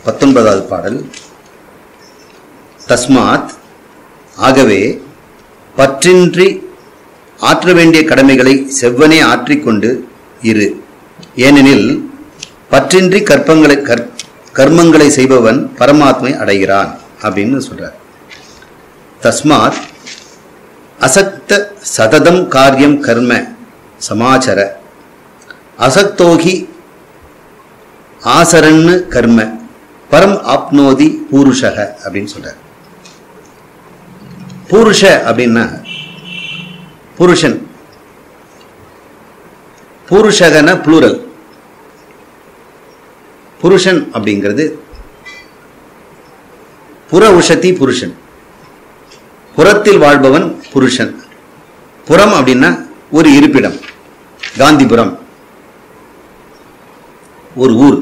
பத்தொன்பதாவது பாடல் தஸ்மாத் ஆகவே பற்றின்றி ஆற்ற வேண்டிய கடமைகளை செவ்வனே ஆற்றிக்கொண்டு இரு ஏனெனில் பற்றின்றி கற்பங்களை கற் கர்மங்களை செய்பவன் பரமாத்மை அடைகிறான் அப்படின்னு சொல்றார் தஸ்மாத் அசக்த சததம் காரியம் கர்ம சமாச்சர அசக்தோகி ஆசரன்னு கர்ம பரம் ஆப்னோதி பூருஷக அப்படின்னு சொல்றார் பூருஷ அப்படின்னா புருஷன் பூருஷகன புளூரல் புருஷன் அப்படிங்கிறது புற உஷதி புருஷன் புறத்தில் வாழ்பவன் புருஷன் புறம் அப்படின்னா ஒரு இருப்பிடம் காந்திபுரம் ஒரு ஊர்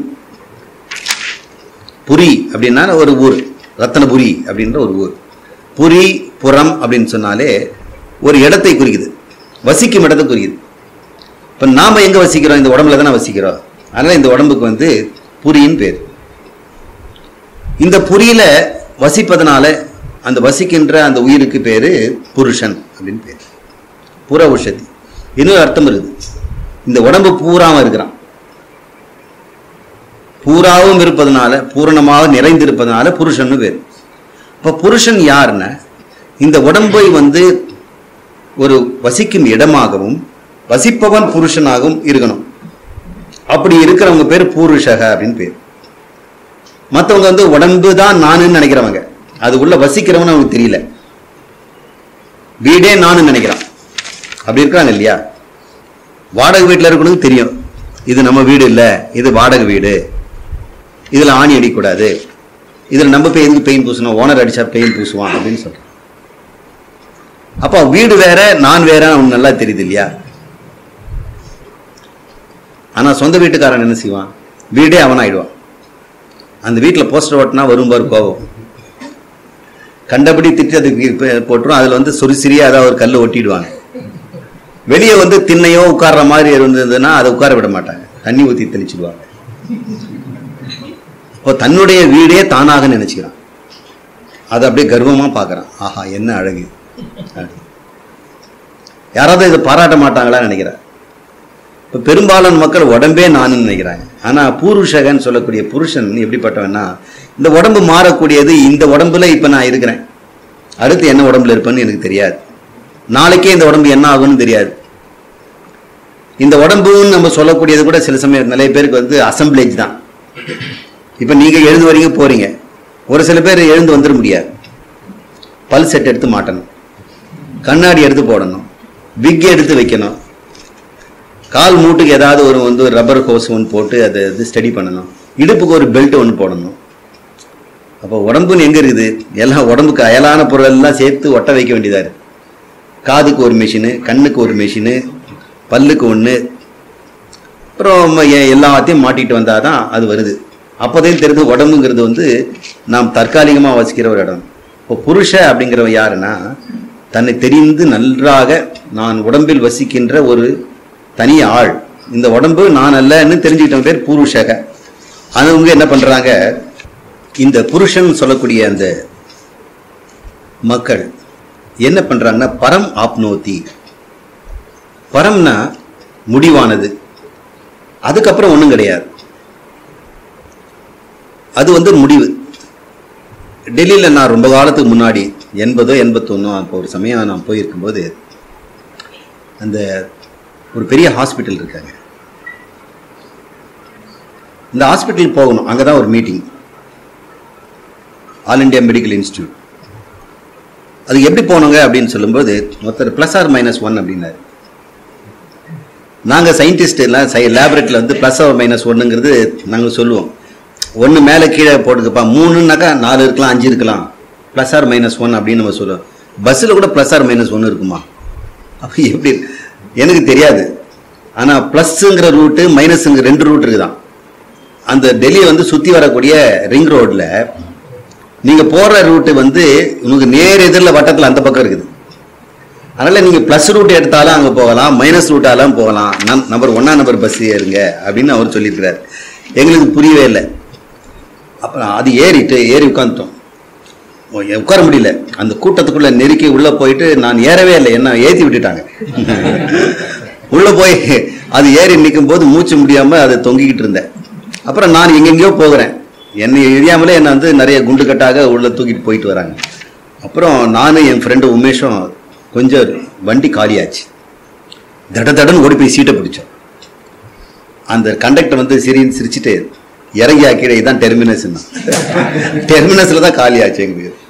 புரி அப்படின்னா ஒரு ஊர் ரத்தனபுரி அப்படின்ற ஒரு ஊர் புரி புறம் அப்படின்னு சொன்னாலே ஒரு இடத்தை குறிக்குது வசிக்கும் இடத்தை குறிக்குது இப்போ நாம் எங்கே வசிக்கிறோம் இந்த உடம்புல தானே வசிக்கிறோம் அதனால் இந்த உடம்புக்கு வந்து புரியின் பேர் இந்த புரியில வசிப்பதனால அந்த வசிக்கின்ற அந்த உயிருக்கு பேர் புருஷன் அப்படின்னு பேர் புற உஷதி இன்னொரு அர்த்தம் இருக்குது இந்த உடம்பு பூராம இருக்கிறான் பூராவும் இருப்பதனால பூரணமாக நிறைந்திருப்பதனால புருஷன்னு பேர் இப்போ புருஷன் யாருன்னா இந்த உடம்பை வந்து ஒரு வசிக்கும் இடமாகவும் வசிப்பவன் புருஷனாகவும் இருக்கணும் அப்படி இருக்கிறவங்க பேர் பூருஷக அப்படின்னு பேர் மற்றவங்க வந்து உடம்பு தான் நானுன்னு நினைக்கிறவங்க அது உள்ள வசிக்கிறவன்னு அவனுக்கு தெரியல வீடே நானுன்னு நினைக்கிறான் அப்படி இருக்கிறாங்க இல்லையா வாடகை வீட்டில் இருக்கணும்னு தெரியும் இது நம்ம வீடு இல்லை இது வாடகை வீடு இதில் ஆணி அடிக்கக்கூடாது இதில் நம்ம போய் எதுக்கு பெயிண்ட் பூசணும் ஓனர் அடிச்சா பெயிண்ட் பூசுவான் அப்படின்னு சொல்றான் அப்போ வீடு வேற நான் வேற அவனுக்கு நல்லா தெரியுது இல்லையா ஆனால் சொந்த வீட்டுக்காரன் என்ன செய்வான் வீடே அவன் ஆயிடுவான் அந்த வீட்டில் போஸ்டர் ஓட்டினா வரும் பாரு கோபம் கண்டபடி திட்டி அதுக்கு பே- போட்டுரும் அதில் வந்து சுரிசிரியா ஏதாவது ஒரு கல் ஒட்டிடுவாங்க வெளியே வந்து திண்ணையோ உட்கார்ற மாதிரி இருந்ததுன்னா அதை உட்கார விட மாட்டாங்க தண்ணி ஊற்றி தெளிச்சிடுவாங்க இப்போ தன்னுடைய வீடே தானாக நினைச்சுக்கிறான் அதை அப்படியே கர்வமா பார்க்கறான் ஆஹா என்ன அழகு அப்படி. யாராவது இதை பாராட்ட மாட்டாங்களா நினைக்கிறேன் இப்போ பெரும்பாலான மக்கள் உடம்பே நானுன்னு நினைக்கிறாங்க ஆனால் பூருஷகன்னு சொல்லக்கூடிய புருஷன் எப்படிப்பட்டவன்னா இந்த உடம்பு மாறக்கூடியது இந்த உடம்புல இப்போ நான் இருக்கிறேன் அடுத்து என்ன உடம்புல இருப்பேன்னு எனக்கு தெரியாது நாளைக்கே இந்த உடம்பு என்ன ஆகும்னு தெரியாது இந்த உடம்புன்னு நம்ம சொல்லக்கூடியது கூட சில சமயம் நிறைய பேருக்கு வந்து அசம்பிளேஜ் தான் இப்போ நீங்கள் எழுந்து வரீங்க போறீங்க ஒரு சில பேர் எழுந்து வந்துட முடியாது பல் செட் எடுத்து மாட்டணும் கண்ணாடி எடுத்து போடணும் விக் எடுத்து வைக்கணும் கால் மூட்டுக்கு ஏதாவது ஒரு வந்து ஒரு ரப்பர் ஹோஸ் ஒன்று போட்டு அதை இது ஸ்டடி பண்ணணும் இடுப்புக்கு ஒரு பெல்ட் ஒன்று போடணும் அப்போ உடம்புன்னு எங்கே இருக்குது எல்லாம் உடம்புக்கு அயலான பொருள் எல்லாம் சேர்த்து ஒட்ட வைக்க வேண்டியதாக இருக்கு காதுக்கு ஒரு மிஷினு கண்ணுக்கு ஒரு மிஷினு பல்லுக்கு ஒன்று அப்புறம் எ- எல்லாத்தையும் மாட்டிட்டு வந்தால் தான் அது வருது அப்போதையும் தெரிஞ்சு உடம்புங்கிறது வந்து நாம் தற்காலிகமாக வசிக்கிற ஒரு இடம் இப்போ புருஷ அப்படிங்கிறவன் யாருன்னா தன்னை தெரிந்து நன்றாக நான் உடம்பில் வசிக்கின்ற ஒரு தனி ஆள் இந்த உடம்பு நான் அல்லன்னு தெரிஞ்சுக்கிட்ட பேர் புருஷக அவங்க என்ன பண்றாங்க இந்த புருஷன் சொல்லக்கூடிய அந்த மக்கள் என்ன பண்றாங்கன்னா பரம் ஆப்னோதி பரம்னா முடிவானது அதுக்கப்புறம் ஒன்றும் கிடையாது அது வந்து முடிவு டெல்லியில் நான் ரொம்ப காலத்துக்கு முன்னாடி எண்பதோ எண்பத்தொன்னோ அப்போ ஒரு சமயம் நான் போயிருக்கும்போது அந்த ஒரு பெரிய ஹாஸ்பிட்டல் இருக்காங்க இந்த ஹாஸ்பிட்டல் போகணும் அங்கே தான் ஒரு meeting all India medical institute அது எப்படி போனோங்க அப்படின்னு சொல்லும்போது ஒருத்தர் ப்ளஸ் ஆர் மைனஸ் ஒன் அப்படின்னாரு நாங்கள் சயின்டிஸ்ட் எல்லாம் சை லேபரேட்டரியில் வந்து ப்ளஸ் ஆர் மைனஸ் ஒன்றுங்கிறது நாங்கள் சொல்லுவோம் ஒன்று மேலே கீழே போட்டுக்கப்பா மூணுனாக்கா நாலு இருக்கலாம் அஞ்சு இருக்கலாம் ப்ளஸ் ஆர் மைனஸ் ஒன் அப்படின்னு நம்ம சொல்லுவோம் பஸ்ஸில் கூட ப்ளஸ் ஆர் மைனஸ் ஒன்று இருக்குமா அப்போ எப்படி எனக்கு தெரியாது ஆனால் ப்ளஸ்ஸுங்கிற ரூட்டு மைனஸுங்கிற ரெண்டு ரூட் இருக்குதான் அந்த டெல்லியை வந்து சுற்றி வரக்கூடிய ரிங் ரோட்டில் நீங்கள் போகிற ரூட்டு வந்து உங்களுக்கு நேர் எதிரில் வட்டத்தில் அந்த பக்கம் இருக்குது அதனால் நீங்கள் ப்ளஸ் ரூட் எடுத்தாலும் அங்கே போகலாம் மைனஸ் ரூட்டாலும் போகலாம் நம் நம்பர் ஒன்றா நம்பர் பஸ் ஏறுங்க அப்படின்னு அவர் சொல்லியிருக்கிறார் எங்களுக்கு புரியவே இல்லை அப்புறம் அது ஏறிட்டு ஏறி உட்காந்துட்டோம் உட்கார முடியல அந்த கூட்டத்துக்குள்ள நெருக்கி உள்ள போயிட்டு நான் ஏறவே இல்லை என்ன ஏத்தி விட்டுட்டாங்க உள்ள போய் அது ஏறி நிற்கும் போது மூச்சு முடியாம அதை தொங்கிக்கிட்டு இருந்தேன் அப்புறம் நான் எங்கெங்கேயோ போகிறேன் என்னை எரியாமலே என்னை வந்து நிறைய குண்டு கட்டாக உள்ள தூக்கிட்டு போயிட்டு வராங்க அப்புறம் நானும் என் ஃப்ரெண்டு உமேஷும் கொஞ்சம் வண்டி காலியாச்சு தட தடன்னு ஓடி போய் சீட்டை பிடிச்சோம் அந்த கண்டக்டர் வந்து சிரின்னு சிரிச்சுட்டு இறங்கி ஆக்கிட இதான் டெர்மினஸ் டெர்மினஸ்ல தான் காலி ஆச்சு எங்க பேர்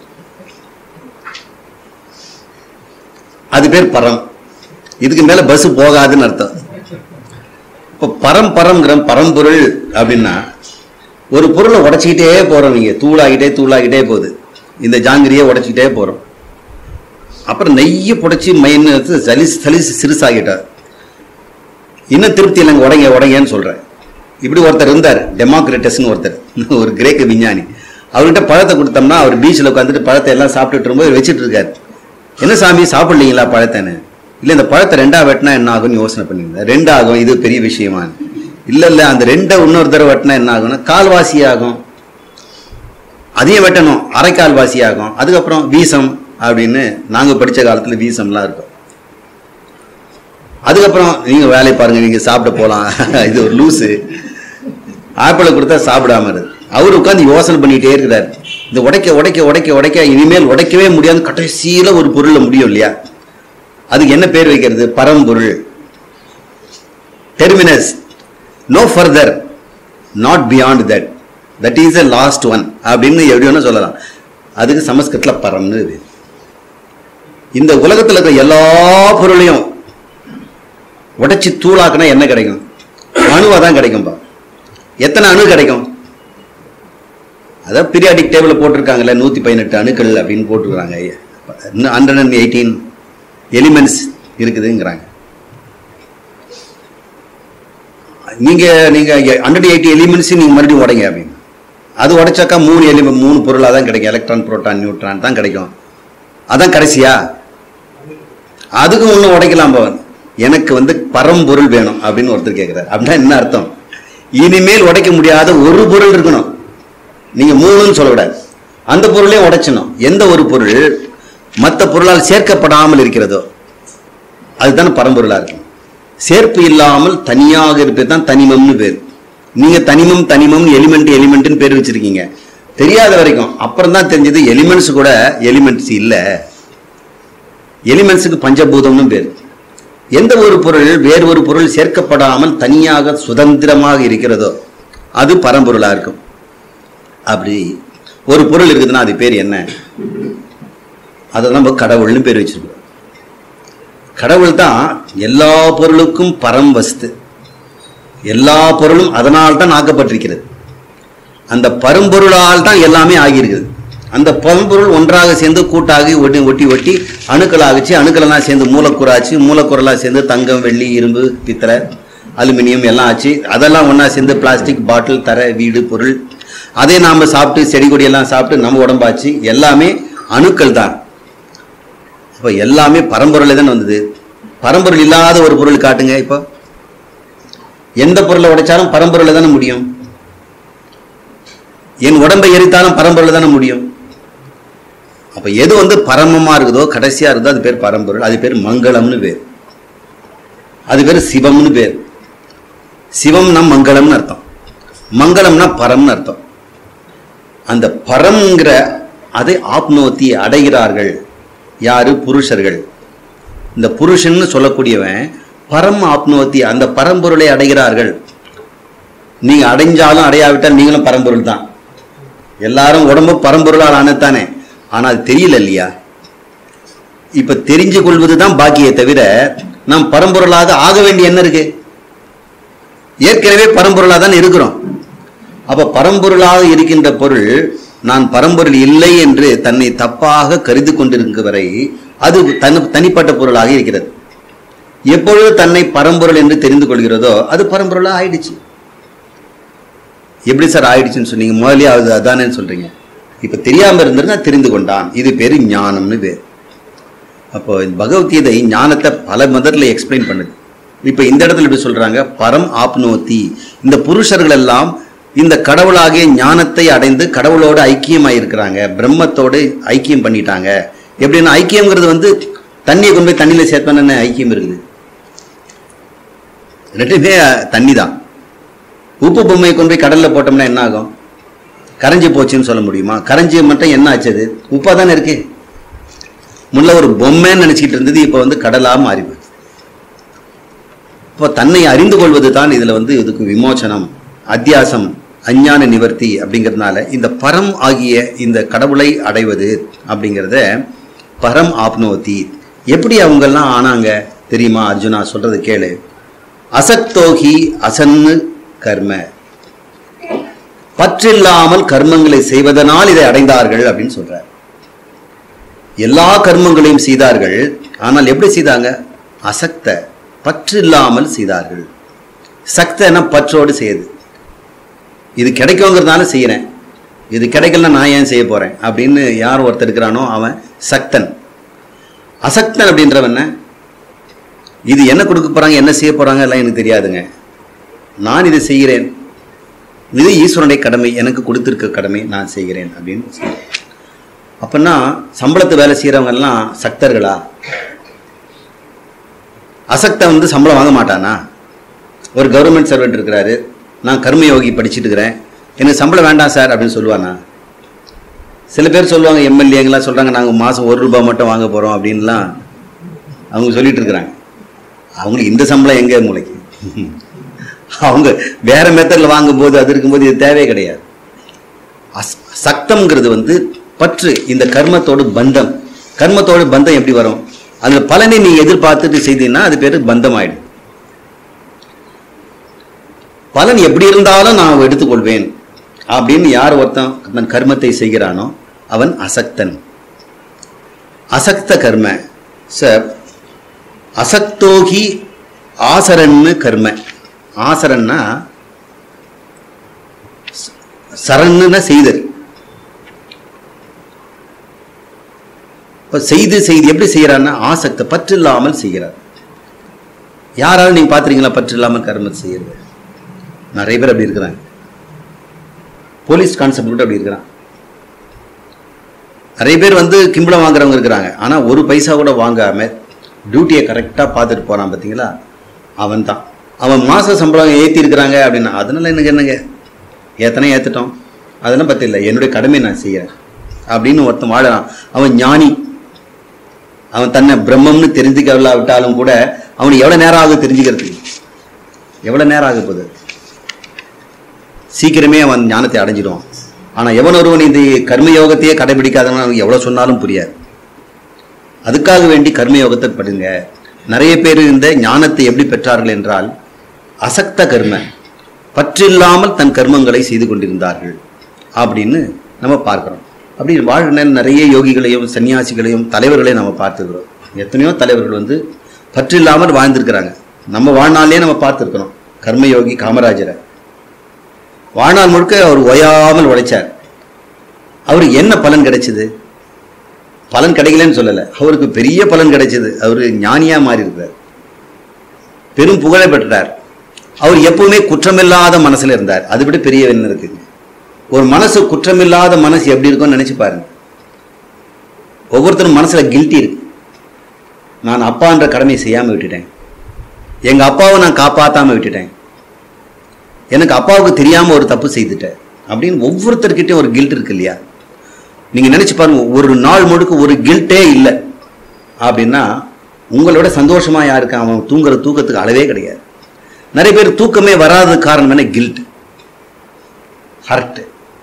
அது பேர் பரம் இதுக்கு மேல பஸ் போகாதுன்னு அர்த்தம் இப்போ பரம் பரம்ங்கிற பரம்பொருள் அப்படின்னா ஒரு பொருளை உடைச்சிக்கிட்டே போறோம் நீங்க தூளாகிட்டே தூளாகிட்டே போகுது இந்த ஜாங்கிரியை உடைச்சிக்கிட்டே போறோம் அப்புறம் நெய்ய புடைச்சி மைன்னு சலிஸ் சலிஸ் சிறுசாகிட்டார் இன்னும் திருப்தி இல்லைங்க உடைங்க உடைங்கன்னு சொல்றேன் இப்படி ஒருத்தர் இருந்தார் டெமோக்ரட்டஸ்னு ஒருத்தர் ஒரு கிரேக்க விஞ்ஞானி அவர்கிட்ட பழத்தை கொடுத்தோம்னா அவர் பீச்சில் உட்காந்துட்டு பழத்தை எல்லாம் சாப்பிட்டுட்டு இருக்கும்போது வச்சுட்டு இருக்காரு என்ன சாமி சாப்பிடலீங்களா பழத்தைன்னு இல்லை இந்த பழத்தை ரெண்டா வெட்டினா என்ன ஆகும்னு யோசனை பண்ணியிருந்தேன் ரெண்டு ஆகும் இது பெரிய விஷயமா இல்லை இல்லை அந்த ரெண்டை இன்னொரு தடவை வெட்டினா என்ன ஆகும்னா கால்வாசி ஆகும் அதையும் வெட்டணும் அரைக்கால்வாசி ஆகும் அதுக்கப்புறம் வீசம் அப்படின்னு நாங்கள் படித்த காலத்தில் வீசம்லாம் இருக்கும் அதுக்கப்புறம் நீங்கள் வேலையை பாருங்க நீங்கள் சாப்பிட போகலாம் இது ஒரு லூஸு ஆப்பிளை கொடுத்தா சாப்பிடாம இருக்கு அவர் உட்காந்து யோசனை பண்ணிட்டே இருக்கிறார் இந்த உடைக்க உடைக்க உடைக்க உடைக்க இனிமேல் உடைக்கவே முடியாது கடைசியில ஒரு பொருள்ல முடியும் இல்லையா அதுக்கு என்ன பேர் வைக்கிறது பரம்பொருள் terminus no further not beyond that that is a last one அப்படின்னு எப்படி வேணா சொல்லலாம் அதுக்கு சமஸ்கிருத்தில் பரம்னு இது இந்த உலகத்தில் இருக்கிற எல்லா பொருளையும் உடைச்சி தூளாக்குனா என்ன கிடைக்கும் அணுவாக தான் கிடைக்கும்பா எத்தனை அணு கிடைக்கும் அதான் பீரியாடிக் டேபிள் போட்டிருக்காங்கல்ல நூற்றி பதினெட்டு அணுக்கள் அப்படின்னு போட்டிருக்காங்க ஹண்ட்ரட் அண்ட் எயிட்டீன் எலிமெண்ட்ஸ் இருக்குதுங்கிறாங்க நீங்க நீங்க ஹண்ட்ரட் எயிட்டி எலிமெண்ட்ஸ் நீங்க மறுபடியும் உடைங்க அப்படின்னு அது உடைச்சாக்கா மூணு எலி மூணு பொருளாக தான் கிடைக்கும் எலக்ட்ரான் புரோட்டான் நியூட்ரான் தான் கிடைக்கும் அதான் கடைசியா அதுக்கும் ஒன்றும் உடைக்கலாம் பவன் எனக்கு வந்து பரம்பொருள் வேணும் அப்படின்னு ஒருத்தர் கேட்குறாரு அப்படின்னா என்ன அர்த்தம் இனிமேல் உடைக்க முடியாத ஒரு பொருள் இருக்கணும் நீங்க மூணுன்னு சொல்லக்கூடாது அந்த பொருளையும் உடைச்சணும் எந்த ஒரு பொருள் மற்ற பொருளால் சேர்க்கப்படாமல் இருக்கிறதோ அதுதானே பரம்பொருளா இருக்கும் சேர்ப்பு இல்லாமல் தனியாக இருப்பது தான் தனிமம்னு பேர் நீங்க தனிமம் தனிமம் எலிமெண்ட் எலிமெண்ட்னு பேர் வச்சிருக்கீங்க தெரியாத வரைக்கும் அப்புறம் தான் தெரிஞ்சது எலிமெண்ட்ஸ் கூட எலிமெண்ட்ஸ் இல்லை எலிமெண்ட்ஸுக்கு பஞ்சபூதம்னு பேர் எந்த ஒரு பொருள் வேறு ஒரு பொருள் சேர்க்கப்படாமல் தனியாக சுதந்திரமாக இருக்கிறதோ அது பரம்பொருளா இருக்கும் அப்படி ஒரு பொருள் இருக்குதுன்னா அது பேர் என்ன அதை நம்ம கடவுள்னு பேர் வச்சிருக்கோம் கடவுள் தான் எல்லா பொருளுக்கும் பரம் வஸ்து எல்லா பொருளும் அதனால் தான் ஆக்கப்பட்டிருக்கிறது அந்த பரம்பொருளால் தான் எல்லாமே ஆகியிருக்குது அந்த பரம்பொருள் ஒன்றாக சேர்ந்து கூட்டாகி ஒட்டி ஒட்டி ஒட்டி அணுக்களாகிச்சு அணுக்களெல்லாம் சேர்ந்து மூலக்கூறாச்சு மூலக்கூறெல்லாம் சேர்ந்து தங்கம் வெள்ளி இரும்பு பித்தளை அலுமினியம் எல்லாம் ஆச்சு அதெல்லாம் ஒன்றா சேர்ந்து பிளாஸ்டிக் பாட்டில் தர வீடு பொருள் அதை நாம் சாப்பிட்டு செடி கொடியெல்லாம் சாப்பிட்டு நம்ம உடம்பாச்சு எல்லாமே அணுக்கள் தான் இப்போ எல்லாமே பரம்பொருளே தானே வந்தது பரம்பொருள் இல்லாத ஒரு பொருள் காட்டுங்க இப்போ எந்த பொருளை உடைச்சாலும் பரம்பொருளை தானே முடியும் என் உடம்பை எரித்தாலும் பரம்பொருள் தானே முடியும் அப்ப எது வந்து பரமமா இருக்குதோ கடைசியா இருக்குதோ அது பேர் பரம்பொருள் அது பேர் மங்களம்னு பேர் அது பேர் சிவம்னு பேர் சிவம்னா மங்களம்னு அர்த்தம் மங்களம்னா பரம்னு அர்த்தம் அந்த பரம்ங்கிற அதை ஆப்னோத்தி அடைகிறார்கள் யாரு புருஷர்கள் இந்த புருஷன்னு சொல்லக்கூடியவன் பரம் ஆப்னோத்தி அந்த பரம்பொருளை அடைகிறார்கள் நீங்க அடைஞ்சாலும் அடையாவிட்டால் நீங்களும் பரம்பொருள் தான் எல்லாரும் உடம்பு பரம்பொருளால் ஆனதானே ஆனா அது தெரியல இல்லையா இப்ப தெரிஞ்சு கொள்வது தான் பாக்கியே தவிர நாம் பரம்பொருளாக ஆக வேண்டிய என்ன இருக்கு ஏற்கனவே பரம்பொருளாக தான் இருக்கிறோம் அப்ப பரம்பொருளாக இருக்கின்ற பொருள் நான் பரம்பொருள் இல்லை என்று தன்னை தப்பாக கருதி கொண்டிருக்கும் வரை அது தனி தனிப்பட்ட பொருளாக இருக்கிறது எப்பொழுது தன்னை பரம்பொருள் என்று தெரிந்து கொள்கிறதோ அது பரம்பொருளாக ஆயிடுச்சு எப்படி சார் ஆயிடுச்சுன்னு சொன்னீங்க முதலே அது அதானே சொல்றீங்க இப்ப தெரியாம இருந்திருந்தா தெரிந்து கொண்டான் இது பேரு ஞானம்னு பேர் அப்போ இந்த பகவத்கீதை ஞானத்தை பல மதர்ல எக்ஸ்பிளைன் பண்ணுது இப்ப இந்த இடத்துல எப்படி சொல்றாங்க பரம் ஆப்னோத்தி இந்த புருஷர்கள் எல்லாம் இந்த கடவுளாகிய ஞானத்தை அடைந்து கடவுளோடு ஐக்கியமாக இருக்கிறாங்க பிரம்மத்தோடு ஐக்கியம் பண்ணிட்டாங்க எப்படின்னா ஐக்கியம்ங்கிறது வந்து தண்ணியை கொண்டு போய் தண்ணியில் சேர்த்தோன்னு என்ன ஐக்கியம் இருக்குது ரெண்டுமே தண்ணி தான் உப்பு பொம்மையை கொண்டு போய் கடலில் போட்டோம்னா என்ன ஆகும் கரைஞ்சி போச்சுன்னு சொல்ல முடியுமா கரைஞ்சி மட்டும் என்ன ஆச்சது உப்பாக தானே இருக்கு முன்ன ஒரு பொம்மைன்னு நினச்சிக்கிட்டு இருந்தது இப்போ வந்து கடலாக மாறி போச்சு இப்போ தன்னை அறிந்து கொள்வது தான் இதில் வந்து இதுக்கு விமோசனம் அத்தியாசம் அஞ்ஞான நிவர்த்தி அப்படிங்கிறதுனால இந்த பரம் ஆகிய இந்த கடவுளை அடைவது அப்படிங்கிறத பரம் ஆப்னோதி எப்படி அவங்கெல்லாம் ஆனாங்க தெரியுமா அர்ஜுனா சொல்றது கேளு அசக்தோகி அசன்னு கர்ம பற்றில்லாமல் கர்மங்களை செய்வதனால் இதை அடைந்தார்கள் அப்படின்னு சொல்றார் எல்லா கர்மங்களையும் செய்தார்கள் ஆனால் எப்படி செய்தாங்க அசக்த பற்றில்லாமல் செய்தார்கள் சக்தன பற்றோடு செய்யுது இது கிடைக்குங்கிறதுனால செய்கிறேன் இது கிடைக்கலன்னா நான் ஏன் செய்ய போறேன் அப்படின்னு யார் ஒருத்தர் இருக்கிறானோ அவன் சக்தன் அசக்தன் அப்படின்றவன் என்ன? இது என்ன கொடுக்க போறாங்க என்ன செய்ய போறாங்க எல்லாம் எனக்கு தெரியாதுங்க நான் இதை செய்கிறேன் இது ஈஸ்வரனுடைய கடமை எனக்கு கொடுத்திருக்க கடமை நான் செய்கிறேன் அப்படின்னு சொல்றான். அப்படின்னா சம்பளத்து வேலை செய்கிறவங்க எல்லாம் சக்தர்களா அசக்தன் வந்து சம்பளம் வாங்க மாட்டானா ஒரு கவர்மெண்ட் சர்வெண்ட் இருக்கிறாரு நான் கர்மயோகி படிச்சுட்டு இருக்கிறேன் எனக்கு சம்பளம் வேண்டாம் சார் அப்படின்னு சொல்லுவானா சில பேர் சொல்லுவாங்க எம்எல்ஏங்களாம் சொல்கிறாங்க நாங்கள் மாதம் ஒரு ரூபாய் மட்டும் வாங்க போகிறோம் அப்படின்லாம் அவங்க சொல்லிட்டு இருக்கிறாங்க அவங்களுக்கு இந்த சம்பளம் எங்கே மூளைக்கு அவங்க வேற மெத்தடில் வாங்கும்போது அது இருக்கும்போது இது தேவையே கிடையாது அஸ் சக்தம்ங்கிறது வந்து பற்று இந்த கர்மத்தோடு பந்தம் கர்மத்தோடு பந்தம் எப்படி வரும் அந்த பலனை நீ எதிர்பார்த்துட்டு செய்தீங்கன்னா அது பேர் பந்தம் ஆயிடும் பலன் எப்படி இருந்தாலும் நான் எடுத்துக்கொள்வேன் அப்படின்னு யார் ஒருத்தன் தன் கர்மத்தை செய்கிறானோ அவன் அசக்தன் அசக்த கர்ம சார் அசக்தோகி ஆசரன்னு கர்ம ஆசரன்னா ச- சரண்னுன்னா செய்தல் இப்ப செய்து செய்து எப்படி செய்யறான்னா ஆசக்த பற்று இல்லாமல் செய்கிறார் யாராலும் நீங்க பாத்துறீங்களா பற்று இல்லாமல் கர்மத்தை செய்யறது நிறைய பேர் அப்படி இருக்கிறாங்க போலீஸ் கான்செப்ட் கூட அப்படி இருக்கிறான் நிறைய பேர் வந்து கிம்பளம் வாங்குறவங்க இருக்கிறாங்க ஆனா ஒரு பைசா கூட வாங்காம டியூட்டியை கரெக்டாக பார்த்துட்டு போறான் பார்த்தீங்களா அவன் தான் அவன் மாச சம்பளம் ஏற்றி இருக்கிறாங்க அப்படின்னா அதனால எனக்கு என்னங்க ஏத்தனை ஏத்துட்டோம் அதெல்லாம் பத்தி இல்லை என்னுடைய கடமை நான் செய்யறேன் அப்படின்னு ஒருத்தன் வாழறான் அவன் ஞானி அவன் தன்னை பிரம்மம்னு தெரிஞ்சுக்கவில்லாவிட்டாலும் கூட அவனுக்கு எவ்வளவு நேரம் ஆகும் தெரிஞ்சுக்கிறதுக்கு எவ்வளவு நேரம் ஆக போகுது சீக்கிரமே அவன் ஞானத்தை அடைஞ்சிடுவான் ஆனா எவன் ஒருவன் இந்த கர்மயோகத்தையே கடைபிடிக்காதவன் அவனுக்கு எவ்வளவு சொன்னாலும் புரியாது அதுக்காக வேண்டி கர்மயோகத்தை படுங்க நிறைய பேர் இந்த ஞானத்தை எப்படி பெற்றார்கள் என்றால் அசக்த கர்ம பற்றில்லாமல் தன் கர்மங்களை செய்து கொண்டிருந்தார்கள் அப்படின்னு நம்ம பார்க்கிறோம் அப்படி வாழ்கிற நிறைய யோகிகளையும் சன்னியாசிகளையும் தலைவர்களையும் நம்ம பார்த்துக்கிறோம் எத்தனையோ தலைவர்கள் வந்து பற்றில்லாமல் வாழ்ந்திருக்கிறாங்க நம்ம வாழ்நாளே நம்ம பார்த்துருக்கிறோம் கர்மயோகி காமராஜரை வாழ்நாள் முழுக்க அவர் ஓயாமல் உழைச்சார் அவருக்கு என்ன பலன் கிடைச்சது பலன் கிடைக்கலன்னு சொல்லலை அவருக்கு பெரிய பலன் கிடைச்சது அவர் ஞானியா மாறி இருக்கிறார் பெரும் புகழை பெற்றார் அவர் எப்பவுமே குற்றமில்லாத மனசுல இருந்தார் அதை விட பெரிய என்ன இருக்குங்க ஒரு மனசு குற்றமில்லாத மனசு எப்படி இருக்கும்னு நினைச்சு பாருங்க ஒவ்வொருத்தரும் மனசுல கில்ட்டி இருக்கு நான் அப்பான்ற கடமையை செய்யாம விட்டுட்டேன் எங்க அப்பாவை நான் காப்பாத்தாம விட்டுட்டேன் எனக்கு அப்பாவுக்கு தெரியாம ஒரு தப்பு செய்துட்டேன் அப்படின்னு ஒவ்வொருத்தர்கிட்டயும் ஒரு கில்ட் இருக்கு இல்லையா நீங்க நினைச்சு பாருங்க ஒரு நாள் முழுக்க ஒரு கில்ட்டே இல்லை அப்படின்னா உங்களோட சந்தோஷமா யாருக்கு அவன் தூங்குற தூக்கத்துக்கு அளவே கிடையாது நிறைய பேர் தூக்கமே வராத காரணம் என்ன guilt hurt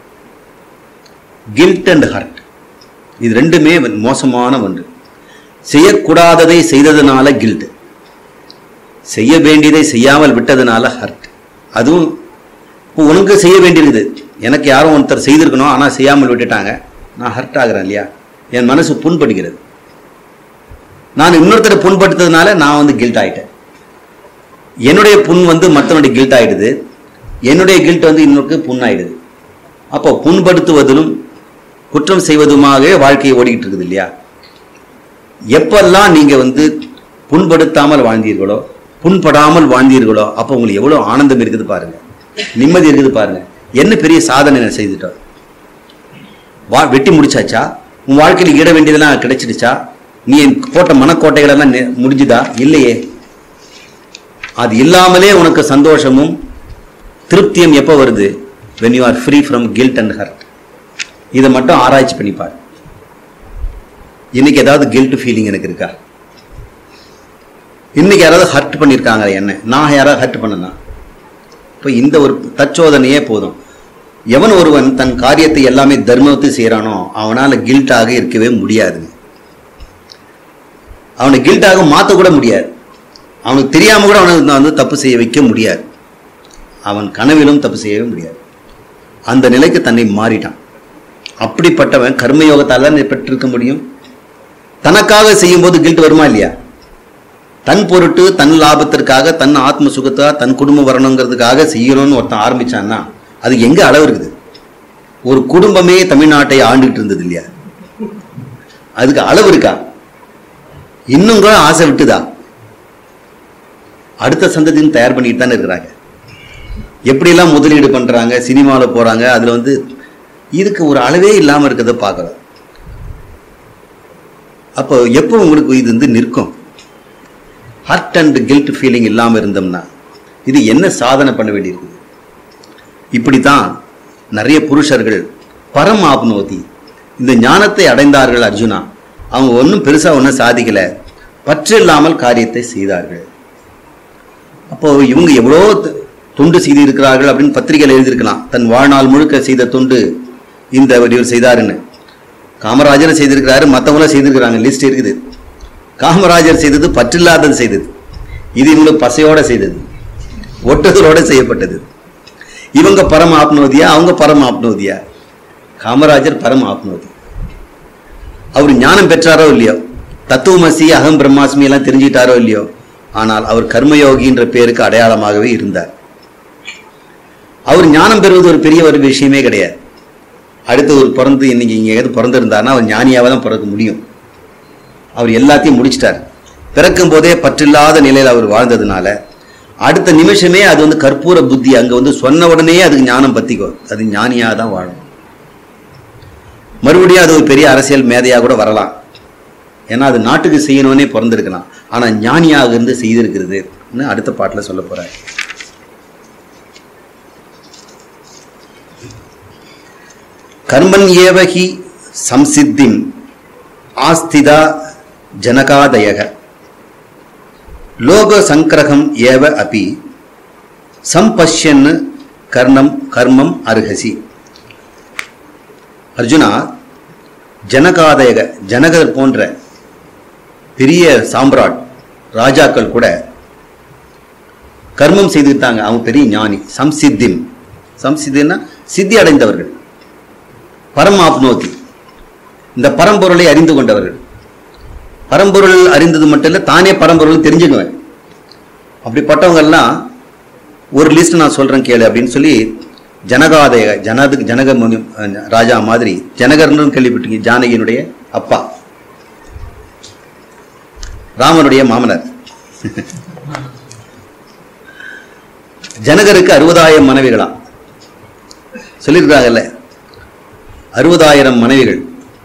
guilt and hurt இது ரெண்டுமே மோசமான ஒன்று செய்யக்கூடாததை செய்ததுனால கில்ட் செய்ய வேண்டியதை செய்யாமல் விட்டதுனால ஹர்ட் அதுவும் இப்போ உனக்கு செய்ய வேண்டியிருக்குது எனக்கு யாரும் ஒருத்தர் செய்திருக்கணும் ஆனால் செய்யாமல் விட்டுட்டாங்க நான் ஹர்ட் ஆகிறேன் இல்லையா என் மனசு புண்படுகிறது நான் இன்னொருத்தரை புண்படுத்ததுனால நான் வந்து கில்ட் ஆயிட்டேன் என்னுடைய புண் வந்து மற்றவனுடைய கில்ட் ஆயிடுது என்னுடைய கில்ட் வந்து இன்னொருக்கு புண் ஆயிடுது அப்போ புண்படுத்துவதிலும் குற்றம் செய்வதுமாகவே வாழ்க்கையை ஓடிக்கிட்டு இருக்குது இல்லையா எப்பெல்லாம் நீங்க வந்து புண்படுத்தாமல் வாழ்ந்தீர்களோ புண்படாமல் வாழ்ந்தீர்களோ அப்போ உங்களுக்கு எவ்வளவு ஆனந்தம் இருக்குது பாருங்க நிம்மதி இருக்குது பாருங்க என்ன பெரிய சாதனை நான் செய்துட்டோம் வா வெட்டி முடிச்சாச்சா உன் வாழ்க்கையில் ஈட வேண்டியதெல்லாம் கிடைச்சிடுச்சா நீ போட்ட மனக்கோட்டைகளெல்லாம் நெ- முடிஞ்சுதா இல்லையே அது இல்லாமலே உனக்கு சந்தோஷமும் திருப்தியும் எப்போ வருது when you are free from guilt and hurt இதை மட்டும் ஆராய்ச்சி பண்ணிப்பார் இன்னைக்கு ஏதாவது கில்ட் ஃபீலிங் எனக்கு இருக்கா இன்னைக்கு யாராவது ஹர்ட் பண்ணியிருக்காங்க என்ன நான் யாராவது ஹர்ட் பண்ணனா இப்போ இந்த ஒரு தச்சோதனையே போதும் எவன் ஒருவன் தன் காரியத்தை எல்லாமே தர்மத்தை செய்கிறானோ அவனால் கில்ட்டாக இருக்கவே முடியாதுங்க அவனை கில்ட்டாக மாற்ற கூட முடியாது அவனுக்கு தெரியாம கூட அவனை வந்து தப்பு செய்ய வைக்க முடியாது அவன் கனவிலும் தப்பு செய்யவே முடியாது அந்த நிலைக்கு தன்னை மாறிட்டான் அப்படிப்பட்டவன் கர்மயோகத்தால் தான் பெற்றிருக்க முடியும் தனக்காக செய்யும்போது கில்ட் வருமா இல்லையா தன் பொருட்டு தன் லாபத்திற்காக தன் ஆத்ம சுகத்தா தன் குடும்பம் வரணுங்கிறதுக்காக செய்யணும்னு ஒருத்தன் ஆரம்பிச்சான்னா அது எங்க அளவு இருக்குது ஒரு குடும்பமே தமிழ்நாட்டை ஆண்டுகிட்டு இருந்தது இல்லையா அதுக்கு அளவு இருக்கா இன்னும் கூட ஆசை விட்டுதா அடுத்த சந்ததியும் தயார் பண்ணிட்டு தானே இருக்கிறாங்க எப்படியெல்லாம் முதலீடு பண்றாங்க சினிமாவில் போறாங்க அதுல வந்து இதுக்கு ஒரு அளவே இல்லாம இருக்கிறத பார்க்குறோம் அப்போ எப்போ உங்களுக்கு இது வந்து நிற்கும் ஹர்ட் அண்ட் கில்ட் ஃபீலிங் இல்லாமல் இருந்தோம்னா இது என்ன சாதனை பண்ண வேண்டியிருக்குது இப்படித்தான் நிறைய புருஷர்கள் பரம் ஆப்னோதி இந்த ஞானத்தை அடைந்தார்கள் அர்ஜுனா அவங்க ஒன்றும் பெருசாக ஒன்றும் சாதிக்கலை பற்று இல்லாமல் காரியத்தை செய்தார்கள் அப்போ இவங்க எவ்வளோ த- தொண்டு செய்திருக்கிறார்கள் அப்படின்னு பத்திரிகையில் எழுதியிருக்கலாம் தன் வாழ்நாள் முழுக்க செய்த தொண்டு இந்த இவர் செய்தாருன்னு காமராஜர் செய்திருக்கிறாரு மற்றவங்களும் செய்திருக்கிறாங்க லிஸ்ட் இருக்குது காமராஜர் செய்தது பற்றில்லாதது செய்தது இது இவங்களுக்கு பசையோட செய்தது ஒட்டுதலோட செய்யப்பட்டது இவங்க பரம ஆப்னோதியா அவங்க பரம ஆப்னோதியா காமராஜர் பரம ஆப்னோதி அவர் ஞானம் பெற்றாரோ இல்லையோ தத்துவமசி அகம் பிரம்மாஸ்மி எல்லாம் தெரிஞ்சுக்கிட்டாரோ இல்லையோ ஆனால் அவர் கர்மயோகின்ற பேருக்கு அடையாளமாகவே இருந்தார் அவர் ஞானம் பெறுவது ஒரு பெரிய ஒரு விஷயமே கிடையாது அடுத்து ஒரு பிறந்து இன்னைக்கு இங்கே எது பிறந்திருந்தாருன்னா அவர் ஞானியாவே தான் பிறக்க முடியும் அவர் எல்லாத்தையும் முடிச்சிட்டார் பிறக்கும் போதே பற்றில்லாத நிலையில் அவர் வாழ்ந்ததுனால அடுத்த நிமிஷமே அது வந்து கற்பூர புத்தி அங்கே வந்து சொன்ன உடனே அதுக்கு ஞானம் பற்றிக்கும் அது ஞானியாக தான் வாழும் மறுபடியும் அது ஒரு பெரிய அரசியல் மேதையாக கூட வரலாம் ஏன்னா அது நாட்டுக்கு செய்யணும்னே பிறந்திருக்கலாம் ஆனால் ஞானியாக இருந்து செய்திருக்கிறது அடுத்த பாட்டில் சொல்ல போகிறார் கர்மன் ஏவகி சம்சித்திம் ஆஸ்திதா ஜனகாதயக லோக சங்கிரகம் ஏவ அபி சம்பஷ்யன் கர்ணம் கர்மம் அருகசி அர்ஜுனா ஜனகாதயக ஜனகர் போன்ற பெரிய சாம்ராட் ராஜாக்கள் கூட கர்மம் செய்துட்டாங்க அவங்க பெரிய ஞானி சம்சித்திம் சம்சித்தின்னா சித்தி அடைந்தவர்கள் பரமாப்னோதி இந்த பரம்பொருளை அறிந்து கொண்டவர்கள் பரம்பொருள் அறிந்தது மட்டும் இல்லை தானே பரம்பொருள் தெரிஞ்சுக்குவேன் அப்படிப்பட்டவங்கெல்லாம் ஒரு லிஸ்ட் நான் சொல்கிறேன் கேளு அப்படின்னு சொல்லி ஜனகாதய ஜனது ஜனக முனி அஹ், ராஜா மாதிரி ஜனகர்னு கேள்விப்பட்டீங்க ஜானகியினுடைய அப்பா ராமனுடைய மாமனார் ஜனகருக்கு அறுபதாயிரம் மனைவிகளாம் சொல்லியிருக்காங்கல்ல அறுபதாயிரம் மனைவிகள்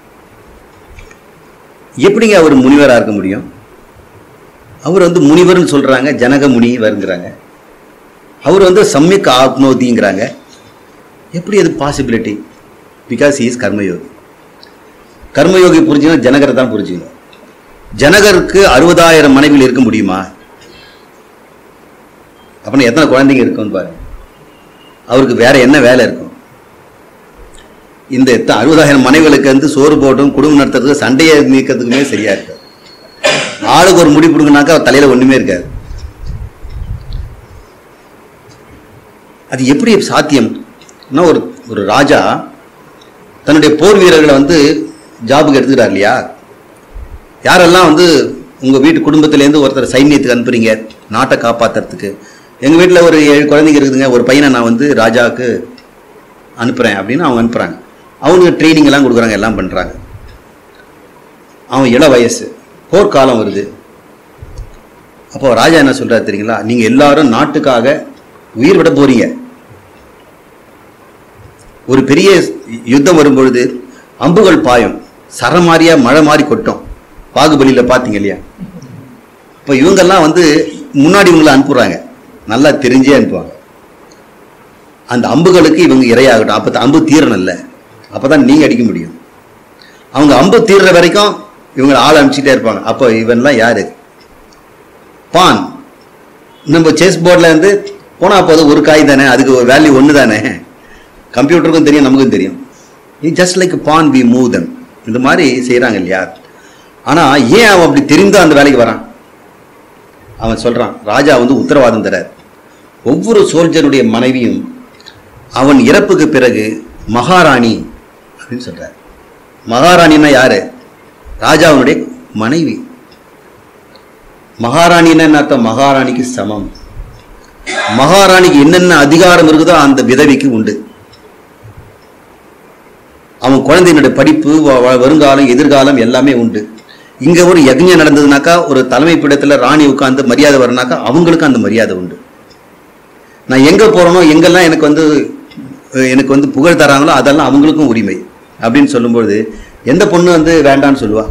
எப்படிங்க அவர் முனிவராக இருக்க முடியும் அவர் வந்து முனிவர்னு சொல்றாங்க ஜனக முனிவருங்கிறாங்க அவர் வந்து சம்யக் ஆப்னோதிங்கிறாங்க எப்படி அது பாசிபிலிட்டி பிகாஸ் இஸ் கர்மயோகி கர்மயோகி புரிஞ்சுக்கணும் ஜனகரை தான் புரிஞ்சுக்கணும் ஜனகருக்கு அறுபதாயிரம் மனைவிகள் இருக்க முடியுமா அப்படின்னா எத்தனை குழந்தைங்க இருக்கும்னு பாருங்க அவருக்கு வேற என்ன வேலை இருக்கும் இந்த எத்த- அறுபதாயிரம் மனைவிகளுக்கு வந்து சோறு போட்டும் குடும்பம் நடத்துறதுக்கு சண்டையை நீக்கிறதுக்குமே சரியா இருக்கு ஆளுக்கு ஒரு முடி பிடுங்கினாக்கா அவர் தலையில ஒண்ணுமே இருக்காது அது எப்படி சாத்தியம் இன்னும் ஒரு ஒரு ராஜா தன்னுடைய போர் வீரர்களை வந்து ஜாபுக்கு எடுத்துக்கிறார் இல்லையா யாரெல்லாம் வந்து உங்கள் வீட்டு குடும்பத்திலேருந்து ஒருத்தர் சைன்யத்துக்கு அனுப்புறீங்க நாட்டை காப்பாற்றுறதுக்கு எங்கள் வீட்டில் ஒரு ஏழு குழந்தைங்க இருக்குதுங்க ஒரு பையனை நான் வந்து ராஜாவுக்கு அனுப்புகிறேன் அப்படின்னு அவங்க அனுப்புகிறாங்க அவனுக்கு ட்ரைனிங் எல்லாம் கொடுக்குறாங்க எல்லாம் பண்ணுறாங்க அவன் இள வயசு போர்க்காலம் வருது அப்போ ராஜா என்ன சொல்றாரு தெரியுங்களா நீங்கள் எல்லாரும் நாட்டுக்காக உயிர் விட போறீங்க ஒரு பெரிய யுத்தம் வரும்பொழுது அம்புகள் பாயும் சரமாரியா மழை மாதிரி கொட்டும் பாகுபலியில பார்த்தீங்க இல்லையா இப்போ இவங்கெல்லாம் வந்து முன்னாடி இவங்களை அனுப்புறாங்க நல்லா தெரிஞ்சே அனுப்புவாங்க அந்த அம்புகளுக்கு இவங்க இரையாகட்டும் அப்போ அம்பு தீரணும் இல்லை அப்போ தான் நீங்கள் அடிக்க முடியும் அவங்க அம்பு தீர்ற வரைக்கும் இவங்க ஆள் அனுப்பிச்சிட்டே இருப்பாங்க அப்போ இவன்லாம் யாரு பான் நம்ம செஸ் போர்டில் இருந்து போனால் போதும் ஒரு காய் தானே அதுக்கு ஒரு வேல்யூ ஒன்று தானே கம்ப்யூட்டருக்கும் தெரியும் நமக்கும் தெரியும் it just like pawn we move them இந்த மாதிரி செய்கிறாங்க இல்லையா ஆனால் ஏன் அவன் அப்படி தெரிந்தோ அந்த வேலைக்கு வரான் அவன் சொல்கிறான் ராஜா வந்து உத்தரவாதம் தரார் ஒவ்வொரு சோல்ஜருடைய மனைவியும் அவன் இறப்புக்கு பிறகு மகாராணி அப்படின்னு சொல்றார் மகாராணின்னா யாரு ராஜாவினுடைய மனைவி மகாராணின்னா என்ன அர்த்தம் மகாராணிக்கு சமம் மகாராணிக்கு என்னென்ன அதிகாரம் இருக்குதோ அந்த விதவிக்கு உண்டு அவன் குழந்தையினுடைய படிப்பு வ- வ- வருங்காலம் எதிர்காலம் எல்லாமே உண்டு இங்க ஒரு யக்ஞம் நடந்ததுனாக்கா ஒரு தலைமை பீடத்துல ராணி உட்கார்ந்து மரியாதை வரனாக்கா அவங்களுக்கு அந்த மரியாதை உண்டு நான் எங்க போறேனோ எங்கெல்லாம் எனக்கு வந்து அஹ், எனக்கு வந்து புகழ் தராங்களோ அதெல்லாம் அவங்களுக்கும் உரிமை அப்படின்னு சொல்லும்பொழுது எந்த பொண்ணு வந்து வேண்டான்னு சொல்லுவா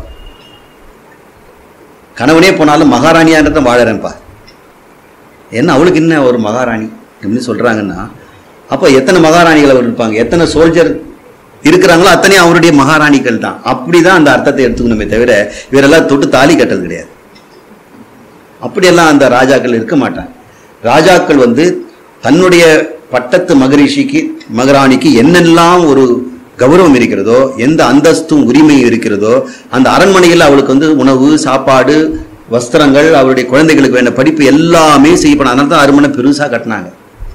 கணவனே போனாலும் மகாராணியான்றத வாழறேன்ப்பா என்ன அவளுக்கு என்ன ஒரு மகாராணி அப்படின்னு சொல்றாங்கன்னா அப்போ எத்தனை மகாராணிகள் அவர் இருப்பாங்க எத்தனை சோல்ஜர் இருக்கிறாங்களோ அத்தனை அவருடைய மகாராணிகள் தான் அப்படிதான் அந்த அர்த்தத்தை எடுத்துக்கணுமே தவிர இவரெல்லாம் தொட்டு தாலி கட்டது கிடையாது அப்படியெல்லாம் அந்த ராஜாக்கள் இருக்க மாட்டாங்க ராஜாக்கள் வந்து தன்னுடைய பட்டத்து மகரிஷிக்கு மகாராணிக்கு என்னெல்லாம் ஒரு கௌரவம் இருக்கிறதோ எந்த அந்தஸ்தும் உரிமையும் இருக்கிறதோ அந்த அரண்மனையில் அவளுக்கு வந்து உணவு சாப்பாடு வஸ்திரங்கள் அவருடைய குழந்தைகளுக்கு வேண்டிய படிப்பு எல்லாமே செய்யப்படும் அதனால தான் அரண்மனை பெருசா கட்டினாங்க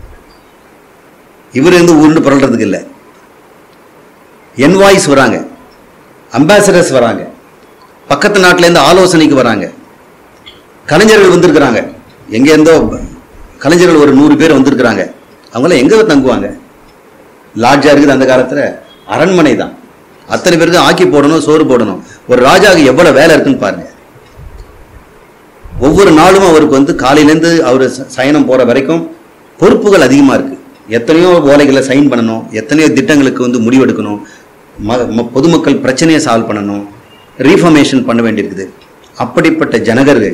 இவர் வந்து உருண்டு புரள்றதுக்கு இல்லை என்வாய்ஸ் வராங்க அம்பாசடர்ஸ் வராங்க பக்கத்து நாட்டுல இருந்து ஆலோசனைக்கு வராங்க கலைஞர்கள் வந்திருக்கிறாங்க எங்க இருந்தோ கலைஞர்கள் ஒரு நூறு பேர் வந்திருக்கிறாங்க அவங்களாம் எங்க தங்குவாங்க லாட்ஜா இருக்குது அந்த காலத்துல அரண்மனை தான் அத்தனை பேருக்கு ஆக்கி போடணும் சோறு போடணும் ஒரு ராஜாவுக்கு எவ்வளவு வேலை இருக்குன்னு பாருங்க ஒவ்வொரு நாளும் அவருக்கு வந்து காலையிலேருந்து அவர் ச- சயனம் போற வரைக்கும் பொறுப்புகள் அதிகமா இருக்கு எத்தனையோ ஓலைகளை சைன் பண்ணணும் எத்தனையோ திட்டங்களுக்கு வந்து முடிவெடுக்கணும் ம- ம- பொதுமக்கள் பிரச்சனையை சால்வ் பண்ணணும் ரீஃபர்மேஷன் பண்ண வேண்டியிருக்குது அப்படிப்பட்ட ஜனகர்கள்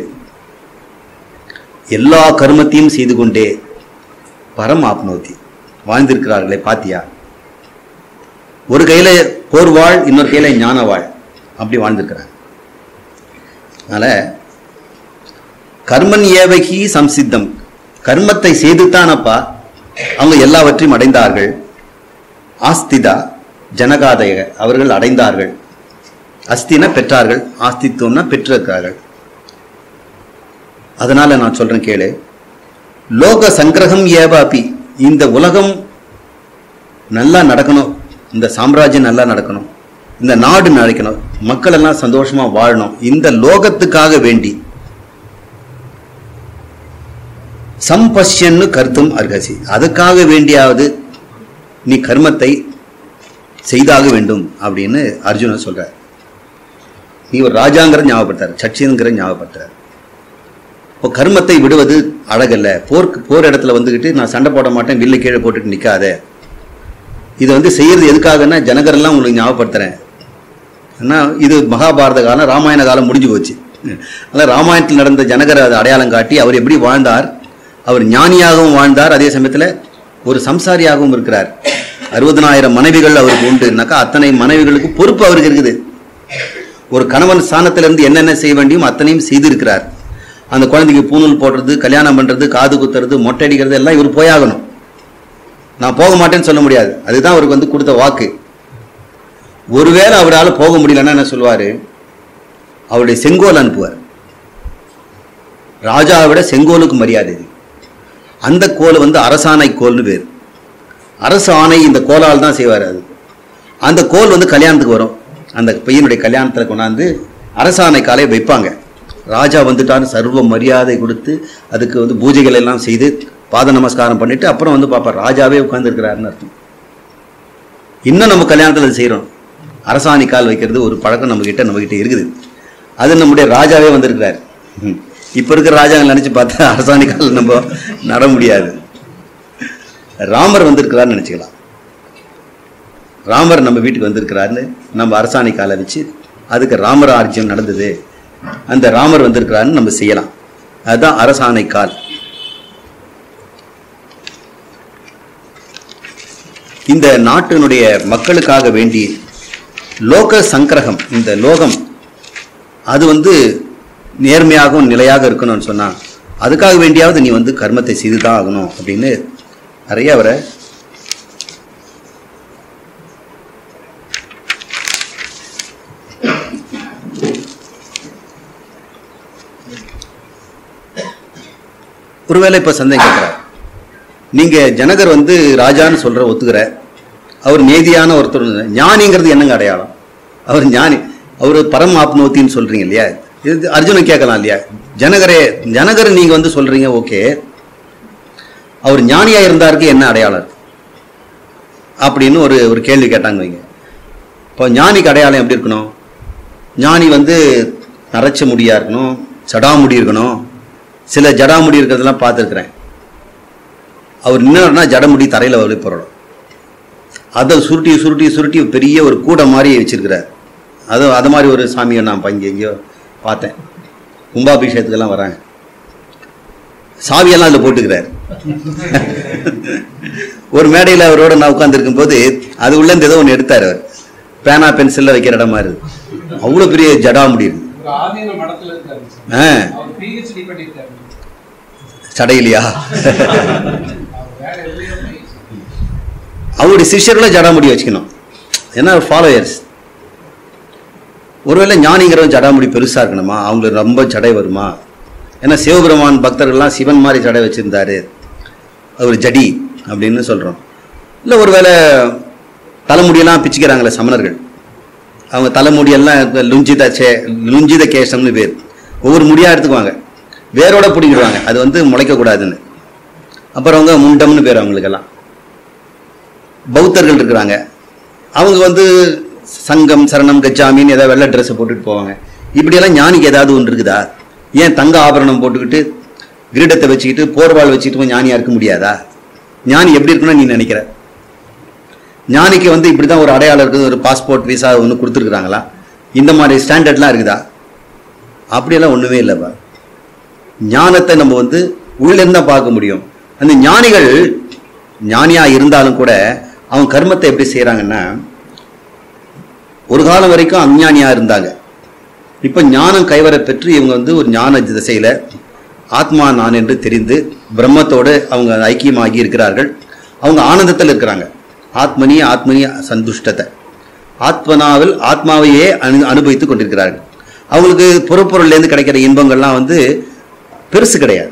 எல்லா கர்மத்தையும் செய்து கொண்டே பரம் ஆப்னோதி வாழ்ந்திருக்கிறார்களே பாத்தியா ஒரு கையில போர் வாழ் இன்னொரு கையில ஞான வாழ் அப்படி வாழ்ந்திருக்கிறாங்க அதனால கர்மன் ஏவகி சம்சித்தம் கர்மத்தை செய்துத்தானப்பா அவங்க எல்லாவற்றையும் அடைந்தார்கள் ஆஸ்திதா ஜனகாதய அவர்கள் அடைந்தார்கள் அஸ்தினா பெற்றார்கள் ஆஸ்தித்துவம்னா பெற்றிருக்கிறார்கள் அதனால நான் சொல்றேன் கேளு லோக சங்கிரகம் ஏவாபி இந்த உலகம் நல்லா நடக்கணும் இந்த சாம்ராஜ்யம் நல்லா நடக்கணும் இந்த நாடு நடக்கணும் மக்கள் எல்லாம் சந்தோஷமா வாழணும் இந்த லோகத்துக்காக வேண்டி சம்பஷ்யன்னு கருத்தும் அர்ஹசி அதுக்காக வேண்டியாவது நீ கர்மத்தை செய்தாக வேண்டும் அப்படின்னு அர்ஜுனன் சொல்றார் நீ ஒரு ராஜாங்கிற ஞாபகப்படுத்தார் சச்சிங்கிற ஞாபகப்படுத்தார் இப்போ கர்மத்தை விடுவது அழகல்ல போர்க்கு போர் இடத்துல வந்துக்கிட்டு நான் சண்டை போட மாட்டேன் வில்லு கீழே போட்டுட்டு நிற்காத இதை வந்து செய்யறது எதுக்காகன்னா ஜனகரெல்லாம் உங்களுக்கு ஞாபகப்படுத்துறேன் ஏன்னா இது மகாபாரத காலம் ராமாயண காலம் முடிஞ்சு போச்சு அதனால் ராமாயணத்தில் நடந்த ஜனகரை அதை அடையாளம் காட்டி அவர் எப்படி வாழ்ந்தார் அவர் ஞானியாகவும் வாழ்ந்தார் அதே சமயத்தில் ஒரு சம்சாரியாகவும் இருக்கிறார் அறுபதனாயிரம் மனைவிகள் அவருக்கு உண்டுனாக்கா அத்தனை மனைவிகளுக்கு பொறுப்பு அவருக்கு இருக்குது ஒரு கணவன் ஸ்தானத்திலிருந்து என்னென்ன செய்ய வேண்டியும் அத்தனையும் செய்திருக்கிறார் அந்த குழந்தைக்கு பூணூல் போடுறது கல்யாணம் பண்றது காது குத்துறது மொட்டை அடிக்கிறது எல்லாம் இவர் போயாகணும் நான் போக மாட்டேன்னு சொல்ல முடியாது அதுதான் அவருக்கு வந்து கொடுத்த வாக்கு ஒருவேளை அவரால் போக முடியலன்னா என்ன சொல்லுவாரு அவருடைய செங்கோல் அனுப்புவார் ராஜாவை விட செங்கோலுக்கு மரியாதை இது அந்த கோல் வந்து அரசாணை கோல்னு பேர் அரசு ஆணை இந்த கோலால் தான் செய்வார் அது அந்த கோல் வந்து கல்யாணத்துக்கு வரும் அந்த பையனுடைய கல்யாணத்தில் கொண்டாந்து அரசாணை காலை வைப்பாங்க ராஜா வந்துட்டான்னு சர்வ மரியாதை கொடுத்து அதுக்கு வந்து பூஜைகள் எல்லாம் செய்து பாத நமஸ்காரம் பண்ணிட்டு அப்புறம் வந்து பார்ப்பார் ராஜாவே உட்கார்ந்துருக்கிறாருன்னு அர்த்தம் இன்னும் நம்ம கல்யாணத்தில் அது செய்கிறோம் அரசாணி கால் வைக்கிறது ஒரு பழக்கம் நம்மக்கிட்ட நம்மக்கிட்ட இருக்குது அது நம்முடைய ராஜாவே வந்திருக்கிறார் ம். இப்ப இருக்கிற ராஜாங்க நினைச்சு பார்த்தா அரசாணி கால் நம்ம நட முடியாது ராமர் வந்திருக்கிறார்னு நினைச்சுக்கலாம் ராமர் நம்ம வீட்டுக்கு வந்திருக்கிறாருன்னு நம்ம அரசாணை கால வச்சு அதுக்கு ராமராஜ்யம் நடந்தது அந்த ராமர் வந்திருக்கிறாருன்னு நம்ம செய்யலாம் அதுதான் அரசாணை கால் இந்த நாட்டினுடைய மக்களுக்காக வேண்டி லோக சங்கிரகம் இந்த லோகம் அது வந்து நேர்மையாகவும் நிலையாக இருக்கணும்னு சொன்னா அதுக்காக வேண்டியாவது நீ வந்து கர்மத்தை செய்து தான் ஆகணும் அப்படின்னு நிறைய அவரை ஒருவேளை இப்போ சந்தேகம் கேட்குறார் நீங்க ஜனகர் வந்து ராஜான்னு சொல்ற ஒத்துக்கிற அவர் நேதியான ஒருத்தர் ஞானிங்கிறது என்னங்க அடையாளம் அவர் ஞானி அவர் பரம் ஆப்னோத்தின்னு சொல்றீங்க இல்லையா இது அர்ஜுனன் கேட்கலாம் இல்லையா ஜனகரே ஜனகர் நீங்க வந்து சொல்றீங்க ஓகே அவர் ஞானியா இருந்தாருக்கு என்ன அடையாளம் இருக்கு? அப்படின்னு ஒரு ஒரு கேள்வி கேட்டாங்க வைங்க இப்போ ஞானிக்கு அடையாளம் எப்படி இருக்கணும் ஞானி வந்து நரைச்ச முடியா இருக்கணும் சடாமுடி இருக்கணும் சில ஜடாமுடி இருக்கிறதெல்லாம் பார்த்துருக்குறேன் அவர் நின்னார்னா ஜடமுடி தரையில் வழி போடணும் அதை சுருட்டி சுருட்டி சுருட்டி பெரிய ஒரு கூடை மாதிரி வச்சிருக்கிறார் அது அது மாதிரி ஒரு சாமியை நான் இப்போ இங்கே எங்கேயோ பார்த்தேன் கும்பாபிஷேகத்துக்கெல்லாம் வராங்க சாவியெல்லாம் அதில் போட்டுக்கிறார் ஒரு மேடையில் அவரோட நான் உட்காந்துருக்கும் போது அது உள்ளேருந்து ஏதோ ஒன்று எடுத்தார் அவர் பேனா பென்சிலில் வைக்கிற இடம் மாதிரி இருக்கு. அவ்வளோ பெரிய ஜடாமுடி இருக்கு ஒரு ஆதீன மடத்துல இருக்காரு சார். ஆ அவர் பிஹெச்டி பண்ணிருக்காரு சடையிலையா அவர் வேற எதுலயோ PhD. அவருடைய சிஷ்யர்களை ஜடாமுடி வச்சுக்கணும் ஏன்னா ஃபாலோயர்ஸ் ஒருவேளை ஞானிங்கிறவன் ஜடாமுடி பெருசா இருக்கணுமா அவங்களுக்கு ரொம்ப ஜடை வருமா ஏன்னா சிவபெருமான் பக்தர்கள்லாம் சிவன் மாதிரி ஜடை வச்சிருந்தாரு அவர் ஜடி அப்படின்னு சொல்றோம் இல்லை ஒருவேளை தலைமுடியெல்லாம் பிச்சுக்கிறாங்களே சமணர்கள் அவங்க தலைமுடியெல்லாம் இப்ப லுஞ்சித சே லுஞ்சித கேசம்னு பேர் ஒவ்வொரு முடியா எடுத்துக்குவாங்க வேரோட பிடிக்கிடுவாங்க அது வந்து முளைக்கக்கூடாதுன்னு அப்புறம் அவங்க முண்டம்னு பேர் அவங்களுக்கெல்லாம் பௌத்தர்கள் இருக்கிறாங்க அவங்க வந்து சங்கம் சரணம் கச்சாமின்னு ஏதாவது வெள்ளை ட்ரெஸ்ஸை போட்டுட்டு போவாங்க இப்படியெல்லாம் ஞானிக்கு ஏதாவது ஒன்று இருக்குதா ஏன் தங்க ஆபரணம் போட்டுக்கிட்டு கிரீடத்தை வச்சுக்கிட்டு போர்வாள் வச்சுக்கிட்டு ஞானியா இருக்க முடியாதா ஞானி எப்படி இருக்கணும்னு நீ நினைக்கிற ஞானிக்கு வந்து இப்படி தான் ஒரு அடையாளம் இருக்குது ஒரு பாஸ்போர்ட் விசா ஒன்று கொடுத்துருக்குறாங்களா இந்த மாதிரி ஸ்டாண்டர்ட்லாம் இருக்குதா அப்படியெல்லாம் ஒன்றுமே இல்லைப்பா ஞானத்தை நம்ம வந்து உள்ளேருந்து தான் பார்க்க முடியும் அந்த ஞானிகள் ஞானியா இருந்தாலும் கூட அவன் கர்மத்தை எப்படி செய்கிறாங்கன்னா ஒரு காலம் வரைக்கும் அஞ்ஞானியா இருந்தாங்க இப்போ ஞானம் கைவர பெற்று இவங்க வந்து ஒரு ஞான திசையில ஆத்மா நான் என்று தெரிந்து பிரம்மத்தோடு அவங்க ஐக்கியமாகி இருக்கிறார்கள் அவங்க ஆனந்தத்தில் இருக்கிறாங்க ஆத்மனி ஆத்மனி சந்துஷ்டத்தை ஆத்மனாவில் ஆத்மாவையே அனு அனுபவித்துக் கொண்டிருக்கிறார்கள் அவங்களுக்கு புறப்பொருள்லேருந்து கிடைக்கிற இன்பங்கள்லாம் வந்து பெருசு கிடையாது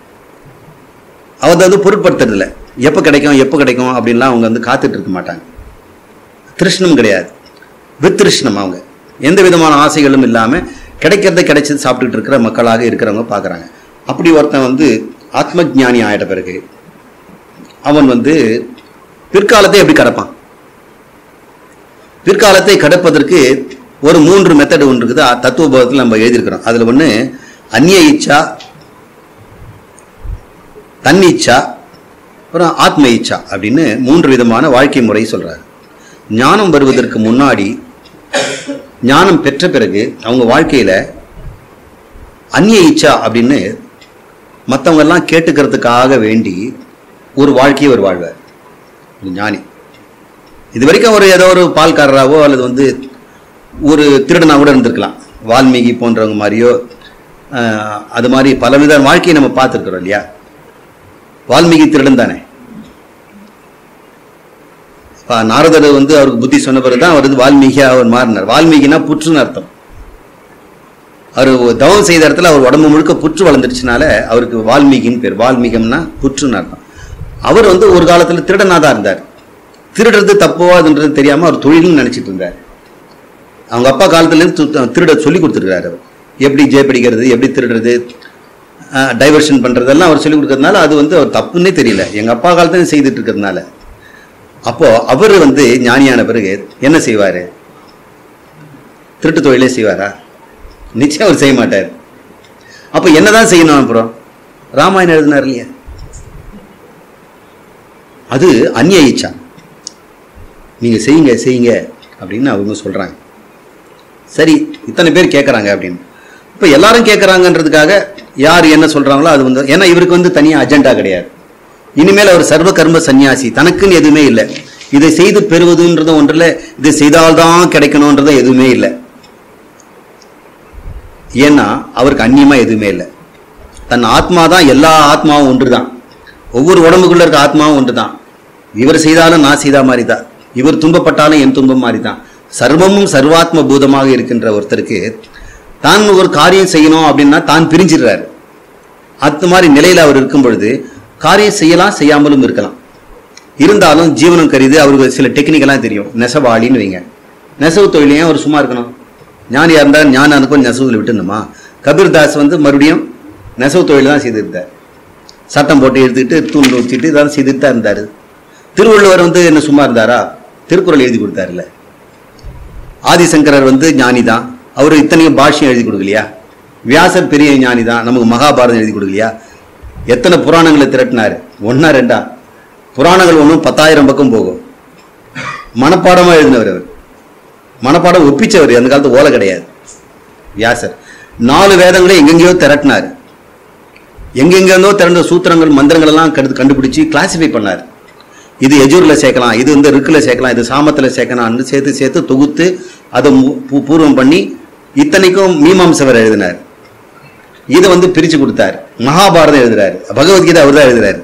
அவங்க வந்து பொருட்படுத்துறதில்ல எப்போ கிடைக்கும் எப்போ கிடைக்கும் அப்படின்லாம் அவங்க வந்து காத்துட்டு இருக்க மாட்டாங்க திருஷ்ணம் கிடையாது வித்திருஷ்ணம் அவங்க எந்த விதமான ஆசைகளும் இல்லாமல் கிடைக்கிறத கிடைச்சது சாப்பிட்டுட்டு இருக்கிற மக்களாக இருக்கிறவங்க பார்க்குறாங்க அப்படி ஒருத்தன் வந்து ஆத்ம ஞானி ஆயிட்ட பிறகு அவன் வந்து பிற்காலத்தை எப்படி கடப்பான் பிற்காலத்தை கடப்பதற்கு ஒரு மூன்று மெத்தட் ஒன்று இருக்குது அ- தத்துவபோதத்தில் நம்ம எழுதியிருக்கிறோம் அதில் ஒன்று அந்நிய இச்சா தன்னிச்சா அப்புறம் ஆத்ம இச்சா அப்படின்னு மூன்று விதமான வாழ்க்கை முறை சொல்றாரு ஞானம் வருவதற்கு முன்னாடி ஞானம் பெற்ற பிறகு அவங்க வாழ்க்கையில அந்நிய இச்சா அப்படின்னு மற்றவங்க எல்லாம் கேட்டுக்கிறதுக்காக வேண்டி ஒரு வாழ்க்கையை ஒரு வாழ்வார் ஒரு ஞானி இது வரைக்கும் ஒரு ஏதோ ஒரு பால்காரராவோ அல்லது வந்து ஒரு திருடனா கூட இருந்திருக்கலாம் வால்மீகி போன்றவங்க மாதிரியோ ஆஹ், அது மாதிரி பலவித வாழ்க்கையை நம்ம பார்த்துருக்குறோம் இல்லையா வால்மீகி திருடன் தானே அப்ப நாரதர் வந்து அவருக்கு புத்தி சொன்ன பிறகு தான் அவர் வந்து வால்மீகியா அவர் மாறினார் வால்மீகினா புற்றுன்னு அர்த்தம் அவர் தவம் செய்த இடத்துல அவர் உடம்பு முழுக்க புற்று வளர்ந்துருச்சுனால அவருக்கு வால்மீகின்னு பேர் வால்மீகம்னா புற்றுன்னு அர்த்தம் அவர் வந்து ஒரு காலத்துல திருடனா தான் இருந்தார் திருடுறது தப்போவாதுன்றது தெரியாம அவர் தொழில்னு நினைச்சிட்டு இருந்தார் அவங்க அப்பா காலத்துலேருந்து து- திருட சொல்லி கொடுத்துருக்காரு அவர் எப்படி ஜெயப்படிக்கிறது எப்படி திருடுறது டைவர்ஷன் பண்றதெல்லாம் அவர் சொல்லி கொடுக்கறதுனால அது வந்து அவர் தப்புன்னே தெரியல எங்க அப்பா காலத்துல செய்துட்டு இருக்கிறதுனால அப்போ அவர் வந்து ஞானியான பிறகு என்ன செய்வாரு திருட்டு தொழிலே செய்வாரா நிச்சயம் அவர் செய்ய மாட்டார் அப்போ என்னதான் செய்யணும் அப்புறம் ராமாயணம் எழுதினார் இல்லையா அது அந்நிய இச்சா நீங்கள் செய்யுங்க செய்யுங்க அப்படின்னு அவங்க சொல்கிறாங்க சரி இத்தனை பேர் கேட்குறாங்க அப்படின்னு இப்போ எல்லாரும் கேட்குறாங்கன்றதுக்காக யார் என்ன சொல்கிறாங்களோ அது வந்து ஏன்னா இவருக்கு வந்து தனியாக அஜெண்டா கிடையாது இனிமேல் அவர் சர்வ கர்ம சன்னியாசி தனக்குன்னு எதுவுமே இல்லை இதை செய்து பெறுவதுன்றது ஒன்றில் இதை செய்தால்தான் கிடைக்கணுன்றது எதுவுமே இல்லை ஏன்னா அவருக்கு அந்நியமாக எதுவுமே இல்லை தன் ஆத்மா தான் எல்லா ஆத்மாவும் ஒன்று தான் ஒவ்வொரு உடம்புக்குள்ள இருக்க ஆத்மாவும் ஒன்று தான் இவர் செய்தாலும் நான் செய்தா மாதிரி தான் இவர் துன்பப்பட்டாலும் என் துன்பம் மாதிரி தான் சர்வமும் சர்வாத்ம பூதமாக இருக்கின்ற ஒருத்தருக்கு தான் ஒரு காரியம் செய்யணும் அப்படின்னா தான் பிரிஞ்சிடுறாரு அந்த மாதிரி நிலையில் அவர் இருக்கும் பொழுது காரியம் செய்யலாம் செய்யாமலும் இருக்கலாம் இருந்தாலும் ஜீவனம் கருது அவருக்கு சில டெக்னிக்கெல்லாம் தெரியும் நெசவாளின்னு வைங்க நெசவு தொழிலையும் அவர் சும்மா இருக்கணும் ஞானியாக இருந்தால் ஞானம் அனுப்ப நெசவுல விட்டுணுமா கபீர்தாஸ் வந்து மறுபடியும் நெசவு தொழில் தான் செய்திருந்தார் சட்டம் போட்டு எடுத்துக்கிட்டு தூண் வச்சுட்டு இதெல்லாம் செய்துட்டு தான் இருந்தார் திருவள்ளுவர் வந்து என்ன சும்மா இருந்தாரா திருக்குறள் எழுதி கொடுத்தாருல்ல ஆதிசங்கரர் வந்து ஞானி தான் அவர் இத்தனையும் பாஷ்யம் எழுதி கொடுக்கலையா வியாசர் பெரிய ஞானி தான் நமக்கு மகாபாரதம் எழுதி கொடுக்கலையா எத்தனை புராணங்களை திரட்டினார் ஒன்றா ரெண்டா புராணங்கள் ஒன்றும் பத்தாயிரம் பக்கம் போகும் மனப்பாடமாக எழுதினவர் அவர் மனப்பாடம் ஒப்பிச்சவர் அந்த காலத்து ஓலை கிடையாது வியாசர் நாலு வேதங்களை எங்கெங்கேயோ திரட்டினார் எங்கெங்கேருந்தோ திரண்ட சூத்திரங்கள் மந்திரங்கள் எல்லாம் கண்டு கண்டுபிடிச்சு கிளாசிஃபை பண்ணார் இது எஜூர்ல சேர்க்கலாம் இது வந்து ரிக்கில் சேர்க்கலாம் இது சாமத்தில் சேர்க்கலாம்னு சேர்த்து சேர்த்து தொகுத்து அதை மு- பூ- பூர்வம் பண்ணி இத்தனைக்கும் மீமாம்சவர் எழுதினார் இதை வந்து பிரிச்சு கொடுத்தார் மகாபாரதம் எழுதுறாரு பகவத்கீதை அவர் தான் எழுதுறாரு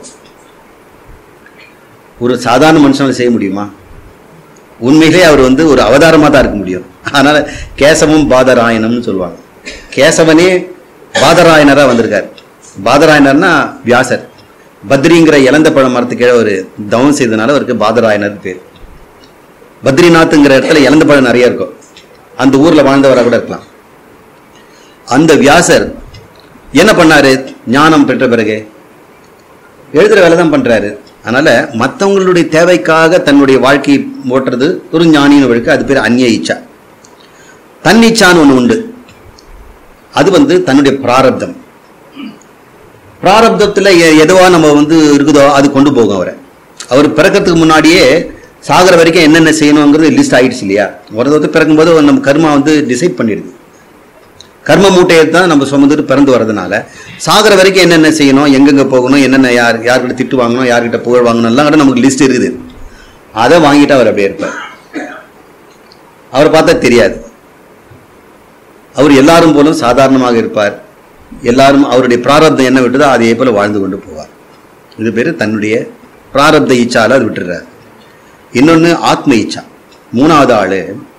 ஒரு சாதாரண மனுஷனால செய்ய முடியுமா உண்மையிலே அவர் வந்து ஒரு அவதாரமாக தான் இருக்க முடியும் அதனால கேசவம் பாதராயணம்னு சொல்லுவாங்க கேசவனே பாதராயனராக வந்திருக்கார் பாதராயனர்னா வியாசர் பத்ரிங்கிற இளந்த பழ மரத்துக்கு கீழே ஒரு தவம் செய்தனால அவருக்கு பாதராயனர் பேர் பத்ரிநாத்ங்கிற இடத்துல இளந்த பழம் நிறைய இருக்கும் அந்த ஊர்ல வாழ்ந்தவராக கூட இருக்கலாம் அந்த வியாசர் என்ன பண்ணாரு ஞானம் பெற்ற பிறகு எழுதுற வேலை தான் பண்றாரு அதனால மற்றவங்களுடைய தேவைக்காக தன்னுடைய வாழ்க்கையை ஓட்டுறது ஒரு ஞானின்னு வழக்கு அது பேர் அந்நிய இச்சா தன்னிச்சான்னு ஒன்று உண்டு அது வந்து தன்னுடைய பிராரப்தம் பிராரப்தத்தில் எதுவா நம்ம வந்து இருக்குதோ அது கொண்டு போகும் அவரை அவர் பிறக்கிறதுக்கு முன்னாடியே சாகிற வரைக்கும் என்னென்ன செய்யணுங்கிறது லிஸ்ட் ஆயிடுச்சு இல்லையா ஒருத்தர் பிறக்கும்போது நம்ம கர்மா வந்து டிசைட் பண்ணிடுது கர்ம மூட்டையை தான் நம்ம சுமந்துட்டு பிறந்து வர்றதுனால சாகிற வரைக்கும் என்னென்ன செய்யணும் எங்கெங்க போகணும் என்னென்ன யார் யார்கிட்ட திட்டு வாங்கணும் யார்கிட்ட புகழ் வாங்கணும் எல்லாம் கூட நமக்கு லிஸ்ட் இருக்குது அதை வாங்கிட்டு அவர் அப்படியே இருப்பார் அவரை பார்த்தா தெரியாது அவர் எல்லாரும் போலும் சாதாரணமாக இருப்பார் எல்லாரும் அவருடைய பிராரப்தம் என்ன விட்டதோ அதே போல வாழ்ந்து கொண்டு போவார் இது பேர் தன்னுடைய பிராரப்த இச்சால அது விட்டுறார் இன்னொன்று ஆத்ம இச்சா மூணாவது ஆளு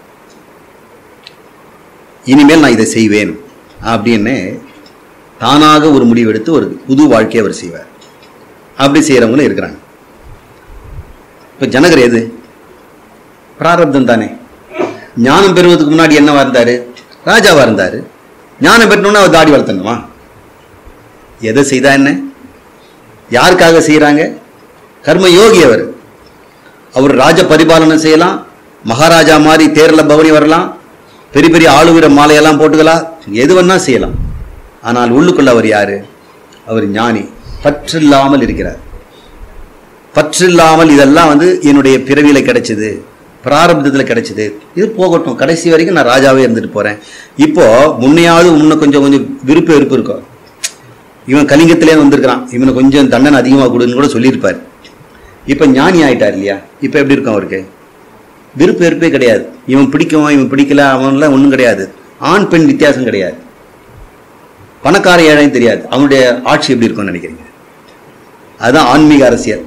இனிமேல் நான் இதை செய்வேன் அப்படின்னு தானாக ஒரு முடிவு எடுத்து ஒரு புது வாழ்க்கையை அவர் செய்வார் அப்படி செய்கிறவங்களும் இருக்கிறாங்க இப்போ ஜனகர் எது பிராரப்தம் தானே ஞானம் பெறுவதற்கு முன்னாடி என்னவா இருந்தாரு ராஜாவா இருந்தாரு ஞானம் பெற்றோன்னா அவர் தாடி வளர்த்தணுமா எதை செய்தா என்ன யாருக்காக செய்கிறாங்க கர்ம யோகி அவர் அவர் ராஜ பரிபாலனை செய்யலாம் மகாராஜா மாதிரி தேரில் பவனி வரலாம் பெரிய பெரிய ஆளுகிற மாலையெல்லாம் போட்டுக்கலாம் எது வேணா செய்யலாம் ஆனால் உள்ளுக்குள்ள அவர் யாரு அவர் ஞானி பற்றில்லாமல் இருக்கிறார் பற்றில்லாமல் இதெல்லாம் வந்து என்னுடைய பிறவியில கிடைச்சது பிராரப்தத்தில் கிடைச்சது இது போகட்டும் கடைசி வரைக்கும் நான் ராஜாவே இருந்துட்டு போறேன் இப்போ முன்னையாவது முன்ன கொஞ்சம் கொஞ்சம் விருப்ப வெறுப்பு இருக்கும் இவன் கலிங்கத்திலே வந்திருக்கிறான் இவனுக்கு கொஞ்சம் தண்டனை அதிகமாக கொடுன்னு கூட சொல்லியிருப்பார் இப்போ ஞானி ஆயிட்டார் இல்லையா இப்போ எப்படி இருக்கும் அவருக்கு விருப்ப வெறுப்பே கிடையாது இவன் பிடிக்கும் இவன் பிடிக்கல அவன்லாம் ஒன்றும் கிடையாது ஆண் பெண் வித்தியாசம் கிடையாது பணக்கார ஏழையும் தெரியாது அவனுடைய ஆட்சி எப்படி இருக்கும்னு நினைக்கிறீங்க அதுதான் ஆன்மீக அரசியல்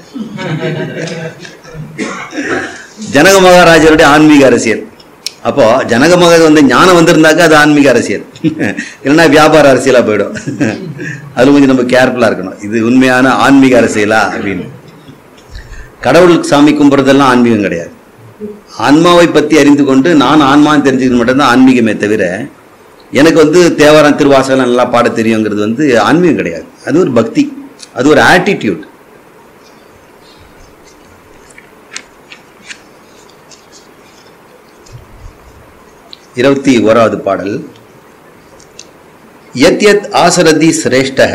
ஜனக மகாராஜருடைய ஆன்மீக அரசியல் அப்போ ஜனக மகா வந்து ஞானம் வந்திருந்தாக்கா அது ஆன்மீக அரசியல் இல்லைன்னா வியாபார அரசியலா போயிடும் அது கொஞ்சம் நம்ம கேர்ஃபுல்லா இருக்கணும் இது உண்மையான ஆன்மீக அரசியலா அப்படின்னு கடவுள் சாமி கும்பிட்றதெல்லாம் ஆன்மீகம் கிடையாது ஆன்மாவை பற்றி அறிந்து கொண்டு நான் ஆன்மான்னு தெரிஞ்சுக்கிறது மட்டும்தான் ஆன்மீகமே தவிர எனக்கு வந்து தேவாரம் திருவாசகம் நல்லா பாட தெரியுங்கிறது வந்து ஆன்மீகம் கிடையாது அது ஒரு பக்தி அது ஒரு ஆட்டிடியூட் இருபத்தி ஓராவது பாடல் யத் யத் ஆசரதி சிரேஷ்டக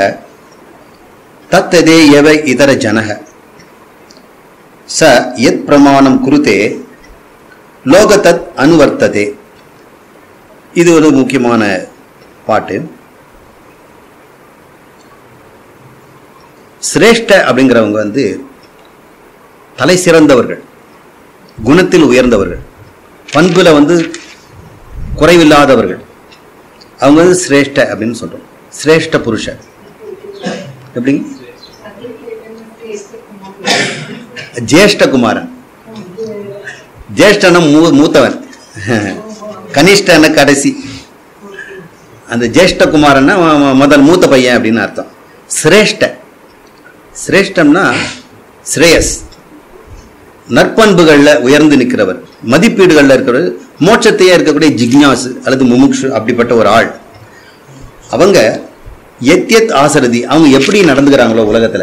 தத்ததே எவ இதர ஜனக ச யத் பிரமாணம் குருதே லோகதத் அனுவர்த்ததே இது ஒரு முக்கியமான பாட்டு சிரேஷ்ட அப்படிங்கிறவங்க வந்து தலை சிறந்தவர்கள் குணத்தில் உயர்ந்தவர்கள் பண்புல வந்து குறைவில்லாதவர்கள் அவங்க வந்து சிரேஷ்ட அப்படின்னு சொல்றோம் சிரேஷ்ட புருஷ எப்படிங்க ஜேஷ்டகுமாரன் ஜேஷ்டன மூ மூத்தவன் கனிஷ்டன கடைசி அந்த ஜேஷ்டகுமாரன்னா ம- ம- முதல் மூத்த பையன் அப்படின்னு அர்த்தம் சிரேஷ்ட சிரேஷ்டம்னா ஸ்ரேயஸ் நற்பண்புகள்ல உயர்ந்து நிற்கிறவர் மதிப்பீடுகள்ல இருக்கிறவர் மோட்சத்தையே இருக்கக்கூடிய ஜிக்ஞாசு அல்லது முமுக்ஷு அப்படிப்பட்ட ஒரு ஆள் அவங்க எத்யத் ஆசரதி அவங்க எப்படி நடந்துக்கிறாங்களோ உலகத்துல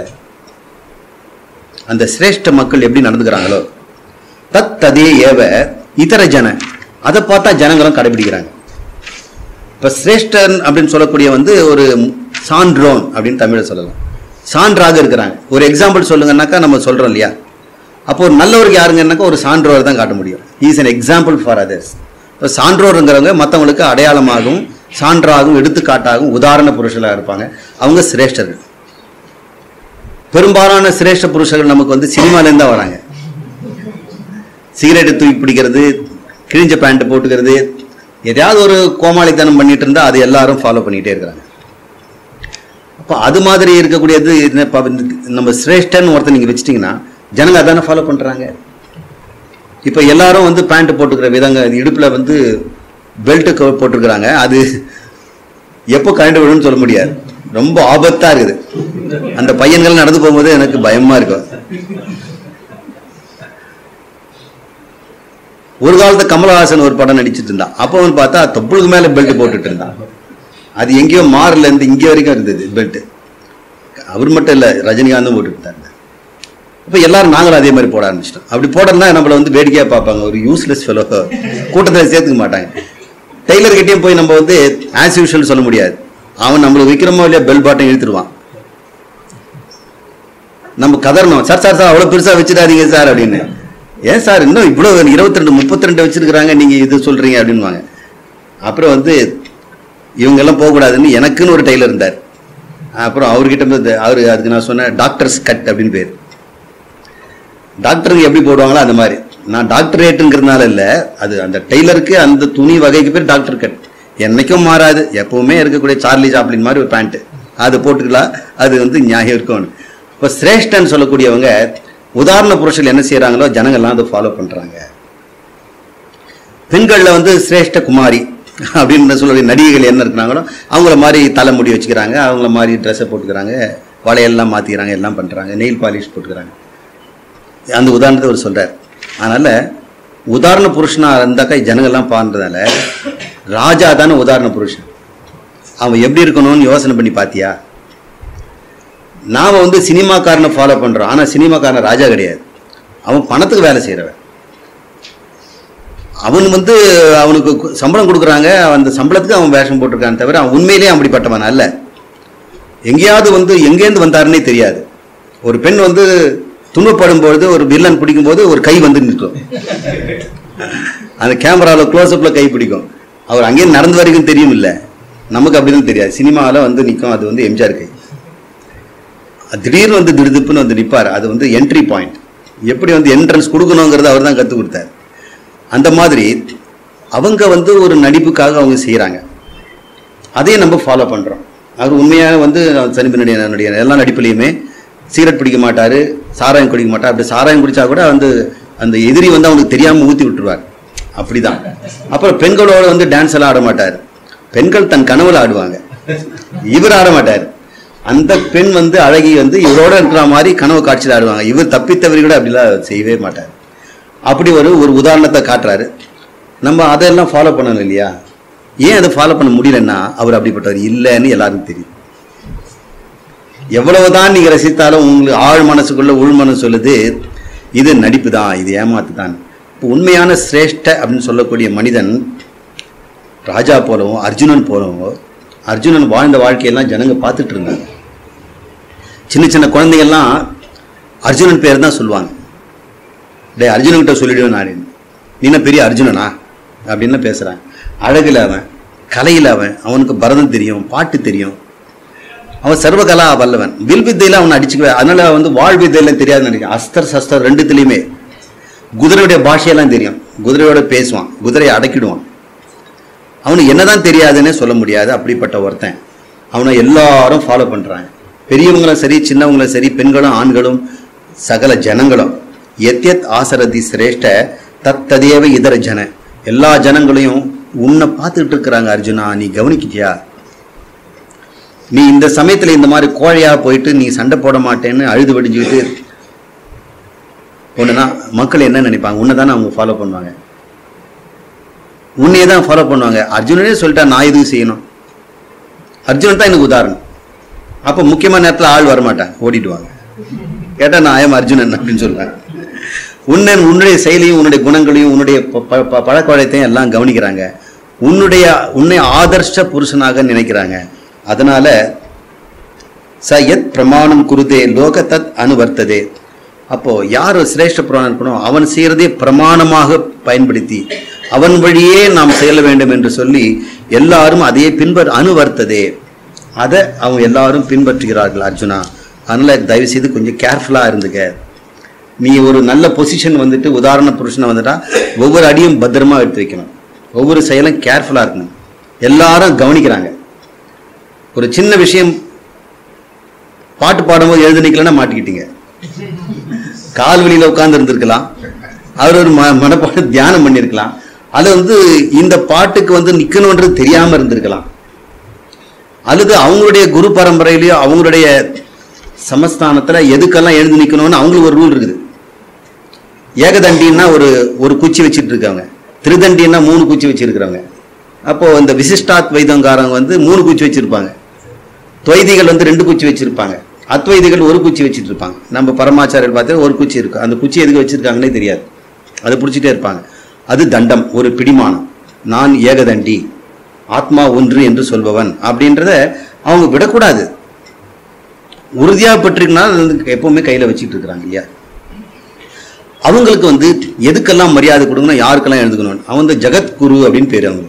அந்த சிரேஷ்ட மக்கள் எப்படி நடந்துக்கிறாங்களோ தத் ததே ஏவ இதர ஜன அதை பார்த்தா ஜனங்களும் கடைபிடிக்கிறாங்க இப்ப சிரேஷ்டன் அப்படின்னு சொல்லக்கூடிய வந்து ஒரு சான்றோன் அப்படின்னு தமிழ்ல சொல்லலாம் சான்றாக இருக்கிறாங்க ஒரு எக்ஸாம்பிள் சொல்லுங்கன்னாக்கா நம்ம சொல்றோம் இல்லையா அப்போ ஒரு நல்லவருக்கு யாருங்கன்னாக்கா ஒரு சான்றோர் தான் காட்ட முடியும் is an example for others இப்போ சான்றோருங்கிறவங்க மற்றவங்களுக்கு அடையாளமாகவும் சான்றாகவும் எடுத்துக்காட்டாகவும் உதாரண புருஷர்களாக இருப்பாங்க அவங்க சிரேஷ்டர்கள் பெரும்பாலான சிரேஷ்ட புருஷர்கள் நமக்கு வந்து சினிமாலேருந்து தான் வராங்க சிகரெட்டை தூக்கி பிடிக்கிறது கிழிஞ்ச பேண்ட் போட்டுக்கிறது எதையாவது ஒரு கோமாளித்தனம் பண்ணிட்டு இருந்தா அது எல்லாரும் ஃபாலோ பண்ணிட்டே இருக்கிறாங்க அப்போ அது மாதிரி இருக்கக்கூடியது என்ன இப்ப வந்து நம்ம சிரேஷ்டன்னு ஒருத்தர் நீங்க வச்சிட்டீங்கன்னா ஜனங்க அதானே ஃபாலோ பண்றாங்க இப்போ எல்லாரும் வந்து பேண்ட் போட்டுக்கிற விதங்க இடுப்புல வந்து பெல்ட் போட்டிருக்கிறாங்க அது எப்போ கரண்ட் விடும்னு சொல்ல முடியாது ரொம்ப ஆபத்தா இருக்குது அந்த பையன்கள் நடந்து போகும்போது எனக்கு பயமா இருக்கும் ஒரு காலத்துல கமலஹாசன் ஒரு படம் நடிச்சிட்டு இருந்தான் அப்போ வந்து பார்த்தா தொப்புளுக்கு மேல பெல்ட் போட்டுட்டு இருந்தான் அது எங்கேயோ மாறல இருந்து இங்கே வரைக்கும் இருந்தது பெல்ட் அவர் மட்டும் இல்ல ரஜினிகாந்தும் போட்டுட்டு இருந்தாங்க இப்போ எல்லாரும் நாங்களும் அதே மாதிரி போட ஆரம்பிச்சிட்டோம் அப்படி போடணும்னா நம்மள வந்து வேடிக்கையா பார்ப்பாங்க ஒரு யூஸ்லெஸ் ஃபெலோ கூட்டத்தில் சேர்த்துக்க மாட்டாங்க டெய்லர் கிட்டயும் போய் நம்ம வந்து ஆஸ் யூஷுவல் சொல்ல முடியாது அவன் நம்மளுக்கு விற்கிறமோ இல்லையா பெல் பாட்டம் இழுத்துருவான் நம்ம கதறணும் சார் சார் சார் அவ்வளோ பெருசா வச்சிடாதீங்க சார் அப்படின்னு ஏன் சார் இன்னும் இவ்வளோ இருபத்தி ரெண்டு முப்பத்தி ரெண்டு வச்சிருக்கிறாங்க நீங்க இது சொல்றீங்க அப்படின்வாங்க அப்புறம் வந்து இவங்க எல்லாம் போகக்கூடாதுன்னு எனக்குன்னு ஒரு டெய்லர் இருந்தார் அப்புறம் அவர்கிட்ட இருந்து அவர் அதுக்கு நான் சொன்னேன் டாக்டர்ஸ் கட் அப்படின்னு பேர் டாக்டருக்கு எப்படி போடுவாங்களோ அந்த மாதிரி நான் டாக்டரேட்டுங்கிறதுனால இல்லை அது அந்த டெய்லருக்கு அந்த துணி வகைக்கு பேர் டாக்டர் கட் என்னைக்கும் மாறாது எப்பவுமே இருக்கக்கூடிய சார்லி சாப்ளின் மாதிரி ஒரு பேண்ட் அது போட்டுக்கலாம் அது வந்து நியாயம் இருக்கும் இப்போ சிரேஷ்டன் சொல்லக்கூடியவங்க உதாரண புருஷர்கள் என்ன செய்றாங்களோ ஜனங்கள்லாம் அதை ஃபாலோ பண்றாங்க பெண்கள்ல வந்து சிரேஷ்ட குமாரி அப்படின்னு சொல்லக்கூடிய நடிகைகள் என்ன இருக்கிறாங்களோ அவங்கள மாதிரி தலைமுடி வச்சுக்கிறாங்க அவங்கள மாதிரி ட்ரெஸ்ஸை போட்டுக்கிறாங்க வளையெல்லாம் மாத்திக்கிறாங்க எல்லாம் பண்றாங்க நெயில் பாலிஷ் போட்டுக்கிறாங்க அந்த உதாரணத்தை அவர் சொல்றார் அதனால உதாரண புருஷனா இருந்தாக்கா ஜனங்கள்லாம் பாடுறதால ராஜா தானே உதாரண புருஷன் அவன் எப்படி இருக்கணும்னு யோசனை பண்ணி பாத்தியா நாம வந்து சினிமாக்காரனை ஃபாலோ பண்றோம் ஆனா சினிமாக்காரன் ராஜா கிடையாது அவன் பணத்துக்கு வேலை செய்யறவன் அவன் வந்து அவனுக்கு கு- சம்பளம் கொடுக்குறாங்க அந்த சம்பளத்துக்கு அவன் வேஷம் போட்டிருக்கான் தவிர அவன் உண்மையிலேயே அப்படிப்பட்டவன் அல்ல எங்கேயாவது வந்து எங்கேருந்து வந்தாருன்னே தெரியாது ஒரு பெண் வந்து துன்பப்படும் பொழுது ஒரு வில்லன் பிடிக்கும் போது ஒரு கை வந்து நிற்கும் அந்த கேமராவில் க்ளோஸ்அப்பில் கை பிடிக்கும் அவர் அங்கேயே நடந்து வரைக்கும் தெரியும் இல்லை நமக்கு அப்படின்னு தெரியாது சினிமாவில் வந்து நிற்கும் அது வந்து எம்ஜிஆர் கை திடீர்னு வந்து திடுதிப்புன்னு வந்து நிற்பார் அது வந்து என்ட்ரி பாயிண்ட் எப்படி வந்து என்ட்ரன்ஸ் கொடுக்கணுங்கிறத அவர் தான் கற்றுக் கொடுத்தார் அந்த மாதிரி அவங்க வந்து ஒரு நடிப்புக்காக அவங்க செய்கிறாங்க அதையும் நம்ம ஃபாலோ பண்ணுறோம் அவர் உண்மையாக வந்து சனி பின்னாடி நடிகர் எல்லா நடிப்புலையுமே சிகரெட் பிடிக்க மாட்டார் சாராயம் குடிக்க மாட்டார் அப்படி சாராயம் குடிச்சா கூட வந்து அந்த எதிரி வந்து அவனுக்கு தெரியாமல் ஊற்றி விட்டுருவார் அப்படிதான் அப்புறம் பெண்களோட வந்து டான்ஸ் எல்லாம் ஆட மாட்டார் பெண்கள் தன் கனவுல ஆடுவாங்க இவர் ஆட மாட்டார் அந்த பெண் வந்து அழகி வந்து இவரோட இருக்கிற மாதிரி கனவு காட்சியில் ஆடுவாங்க இவர் தப்பித்தவரி கூட அப்படிலாம் செய்யவே மாட்டார் அப்படி ஒரு ஒரு உதாரணத்தை காட்டுறாரு நம்ம அதெல்லாம் ஃபாலோ பண்ணணும் இல்லையா ஏன் அதை ஃபாலோ பண்ண முடியலன்னா அவர் அப்படிப்பட்டவர் இல்லைன்னு எல்லாருக்கும் தெரியும் எவ்வளவுதான் நீங்க ரசித்தாலும் உங்களுக்கு ஆழ் மனசுக்குள்ள உள் மனசு சொல்லுது இது நடிப்பு தான் இது ஏமாத்து தான் இப்போ உண்மையான சிரேஷ்ட அப்படின்னு சொல்லக்கூடிய மனிதன் ராஜா போலவும் அர்ஜுனன் போலவும் அர்ஜுனன் வாழ்ந்த வாழ்க்கையெல்லாம் ஜனங்க பார்த்துட்டு இருந்தாங்க சின்ன சின்ன குழந்தைங்கள்லாம் அர்ஜுனன் பேர் தான் சொல்லுவாங்க டேய் அர்ஜுனன்கிட்ட சொல்லிடுவேன் நான் நீ என்ன பெரிய அர்ஜுனனா அப்படின்னு பேசுகிறான் அழகில் அவன் கலையில் அவன் அவனுக்கு பரதம் தெரியும் பாட்டு தெரியும் அவன் சர்வகலா வல்லவன் வில் வித்தையில அவனை அடிச்சுக்கவே அதனால வந்து வாழ் வித்தையில தெரியாதுன்னு நினைக்கிறேன் அஸ்தர் சஸ்தர் ரெண்டுத்துலேயுமே குதிரையுடைய பாஷையெல்லாம் தெரியும் குதிரையோட பேசுவான் குதிரையை அடக்கிடுவான் அவனுக்கு என்னதான் தெரியாதுன்னே சொல்ல முடியாது அப்படிப்பட்ட ஒருத்தன் அவனை எல்லாரும் ஃபாலோ பண்றாங்க பெரியவங்களும் சரி சின்னவங்களும் சரி பெண்களும் ஆண்களும் சகல ஜனங்களும் எத்யத் ஆசரதி சிரேஷ்ட தத்ததேவ இதர ஜன எல்லா ஜனங்களையும் உன்னை பார்த்துட்டு இருக்கிறாங்க அர்ஜுனா நீ கவனிக்கிட்டியா நீ இந்த சமயத்துல இந்த மாதிரி கோழையா போயிட்டு நீ சண்டை போட மாட்டேன்னு அழுது வடிஞ்சுக்கிட்டு ஒண்ணுனா மக்கள் என்ன நினைப்பாங்க உன்னை தானே அவங்க ஃபாலோ பண்ணுவாங்க உன்னையே தான் ஃபாலோ பண்ணுவாங்க அர்ஜுனனே சொல்லிட்டா நான் எதுவும் செய்யணும் அர்ஜுனன் தான் எனக்கு உதாரணம் அப்போ முக்கியமான நேரத்தில் ஆள் வரமாட்டான் ஓடிடுவாங்க கேட்டால் நான் ஐயம் அர்ஜுனன் அப்படின்னு சொல்லுவேன் உன்னை உன்னுடைய செயலையும் உன்னுடைய குணங்களையும் உன்னுடைய ப- ப- ப- பழக்க வழக்கத்தையும் எல்லாம் கவனிக்கிறாங்க உன்னுடைய உன்னை ஆதர்ஷ புருஷனாக நினைக்கிறாங்க அதனால ச யத் பிரமாணம் குருதே லோக தத் அனுவர்த்ததே அப்போ யார் சிரேஷ்ட புராணம் இருக்கணும் அவன் செய்யறதே பிரமாணமாக பயன்படுத்தி அவன் வழியே நாம் செல்ல வேண்டும் என்று சொல்லி எல்லாரும் அதையே பின்பற் அனுவர்த்ததே அதை அவங்க எல்லாரும் பின்பற்றுகிறார்கள் அர்ஜுனா அதனால தயவு செய்து கொஞ்சம் கேர்ஃபுல்லா இருந்துக்க நீ ஒரு நல்ல பொசிஷன் வந்துட்டு உதாரண புருஷனை வந்துட்டா ஒவ்வொரு அடியும் பத்திரமா எடுத்து வைக்கணும் ஒவ்வொரு செயலும் கேர்ஃபுல்லா இருக்கணும் எல்லாரும் கவனிக்கிறாங்க ஒரு சின்ன விஷயம் பாட்டு பாடும்போது எழுந்து நிக்கலன்னா மாட்டிக்கிட்டீங்க கால் வழியில உட்கார்ந்து இருந்திருக்கலாம் அவர் ஒரு ம மனப்பாடம் தியானம் பண்ணியிருக்கலாம் அது வந்து இந்த பாட்டுக்கு வந்து நிக்கணுன்றது தெரியாம இருந்திருக்கலாம் அல்லது அவங்களுடைய குரு பரம்பரையிலயோ அவங்களுடைய சமஸ்தானத்துல எதுக்கெல்லாம் எழுந்து நிக்கணும்னு அவங்களுக்கு ஒரு ரூல் இருக்குது ஏகதண்டின்னா ஒரு ஒரு குச்சி வச்சுட்டு இருக்காங்க திருதண்டின்னா மூணு குச்சி வச்சிருக்கிறவங்க அப்போ இந்த விசிஷ்டாத் வைதங்காரங்க வந்து மூணு குச்சி வச்சிருப்பாங்க துவைதிகள் வந்து ரெண்டு குச்சி வச்சிருப்பாங்க அத்வைதிகள் ஒரு குச்சி வச்சிட்டு இருப்பாங்க நம்ம பரமாச்சாரியர் பார்த்து ஒரு குச்சி இருக்கு அந்த குச்சி எதுக்கு வச்சிருக்காங்கன்னே தெரியாது அதை பிடிச்சிட்டே இருப்பாங்க அது தண்டம் ஒரு பிடிமானம் நான் ஏகதண்டி ஆத்மா ஒன்று என்று சொல்பவன் அப்படின்றத அவங்க விடக்கூடாது உறுதியா பற்றிருக்கனால அது வந்து எப்பவுமே கையில வச்சுட்டு இருக்கிறாங்க இல்லையா அவங்களுக்கு வந்து எதுக்கெல்லாம் மரியாதை கொடுக்கணும் யாருக்கெல்லாம் எழுதுக்கணும் அவங்க வந்து ஜெகத்குரு அப்படின்னு பேரு அவங்களுக்கு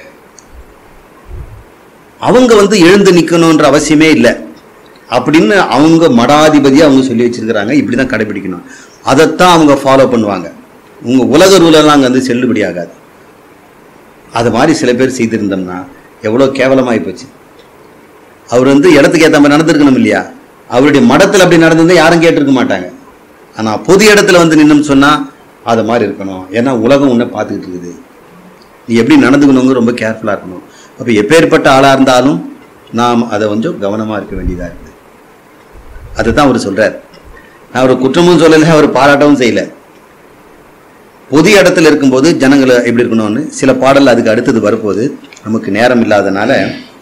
அவங்க வந்து எழுந்து நிக்கணும்ன்ற அவசியமே இல்லை அப்படின்னு அவங்க மடாதிபதியா அவங்க சொல்லி வச்சிருக்கிறாங்க இப்படிதான் கடைபிடிக்கணும் அதைத்தான் அவங்க ஃபாலோ பண்ணுவாங்க உங்க உலக ரூலெல்லாம் அங்க வந்து செல்லுபடி ஆகாது அது மாதிரி சில பேர் செய்திருந்தோம்னா எவ்வளோ கேவலமாகி போச்சு அவர் வந்து இடத்துக்கு ஏற்ற மாதிரி நடந்திருக்கணும் இல்லையா அவருடைய மடத்தில் அப்படி நடந்திருந்தா யாரும் கேட்டிருக்க மாட்டாங்க ஆனா பொது இடத்துல வந்து நின்னும் சொன்னா அது மாதிரி இருக்கணும் ஏன்னா உலகம் உன்னை பார்த்துக்கிட்டு இருக்குது நீ எப்படி நடந்துக்கணுங்க ரொம்ப கேர்ஃபுல்லாக இருக்கணும் அப்போ எப்பேற்பட்ட ஆளாக இருந்தாலும் நாம் அதை கொஞ்சம் கவனமாக இருக்க வேண்டியதாக இருக்குது அதுதான் அவர் சொல்றார் நான் அவர் குற்றமும் சொல்லலை அவர் பாராட்டவும் செய்யல பொது இடத்துல இருக்கும்போது ஜனங்களை எப்படி இருக்கணும்னு சில பாடல் அதுக்கு அடுத்தது வரப்போகுது நமக்கு நேரம் இல்லாதனால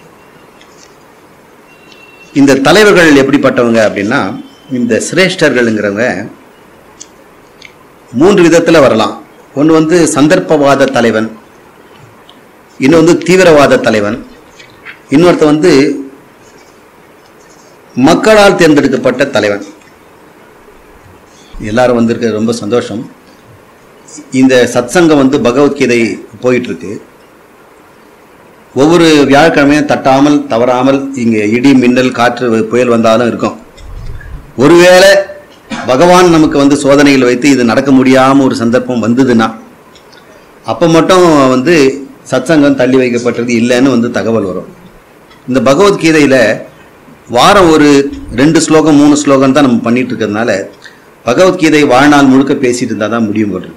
இந்த தலைவர்கள் எப்படிப்பட்டவங்க அப்படின்னா இந்த சிரேஷ்டர்கள்ங்கிறவங்க மூன்று விதத்தில் வரலாம் ஒன்று வந்து சந்தர்ப்பவாத தலைவன் இன்னும் வந்து தீவிரவாத தலைவன் இன்னொருத்த வந்து மக்களால் தேர்ந்தெடுக்கப்பட்ட தலைவன் எல்லாரும் வந்திருக்க ரொம்ப சந்தோஷம் இந்த சத்சங்கம் வந்து பகவத்கீதை போயிட்டு இருக்கு ஒவ்வொரு வியாழக்கிழமையும் தட்டாமல் தவறாமல் இங்கே இடி மின்னல் காற்று புயல் வந்தாலும் இருக்கும் ஒருவேளை பகவான் நமக்கு வந்து சோதனைகள் வைத்து இது நடக்க முடியாம ஒரு சந்தர்ப்பம் வந்ததுன்னா அப்போ மட்டும் வந்து சத்சங்கம் தள்ளி வைக்கப்பட்டது இல்லைன்னு வந்து தகவல் வரும் இந்த பகவத்கீதையில வாரம் ஒரு ரெண்டு ஸ்லோகம் மூணு ஸ்லோகம் தான் நம்ம பண்ணிட்டு இருக்கிறதுனால பகவத்கீதை வாழ்நாள் முழுக்க பேசிட்டு இருந்தால் தான் முடியும் போட்டு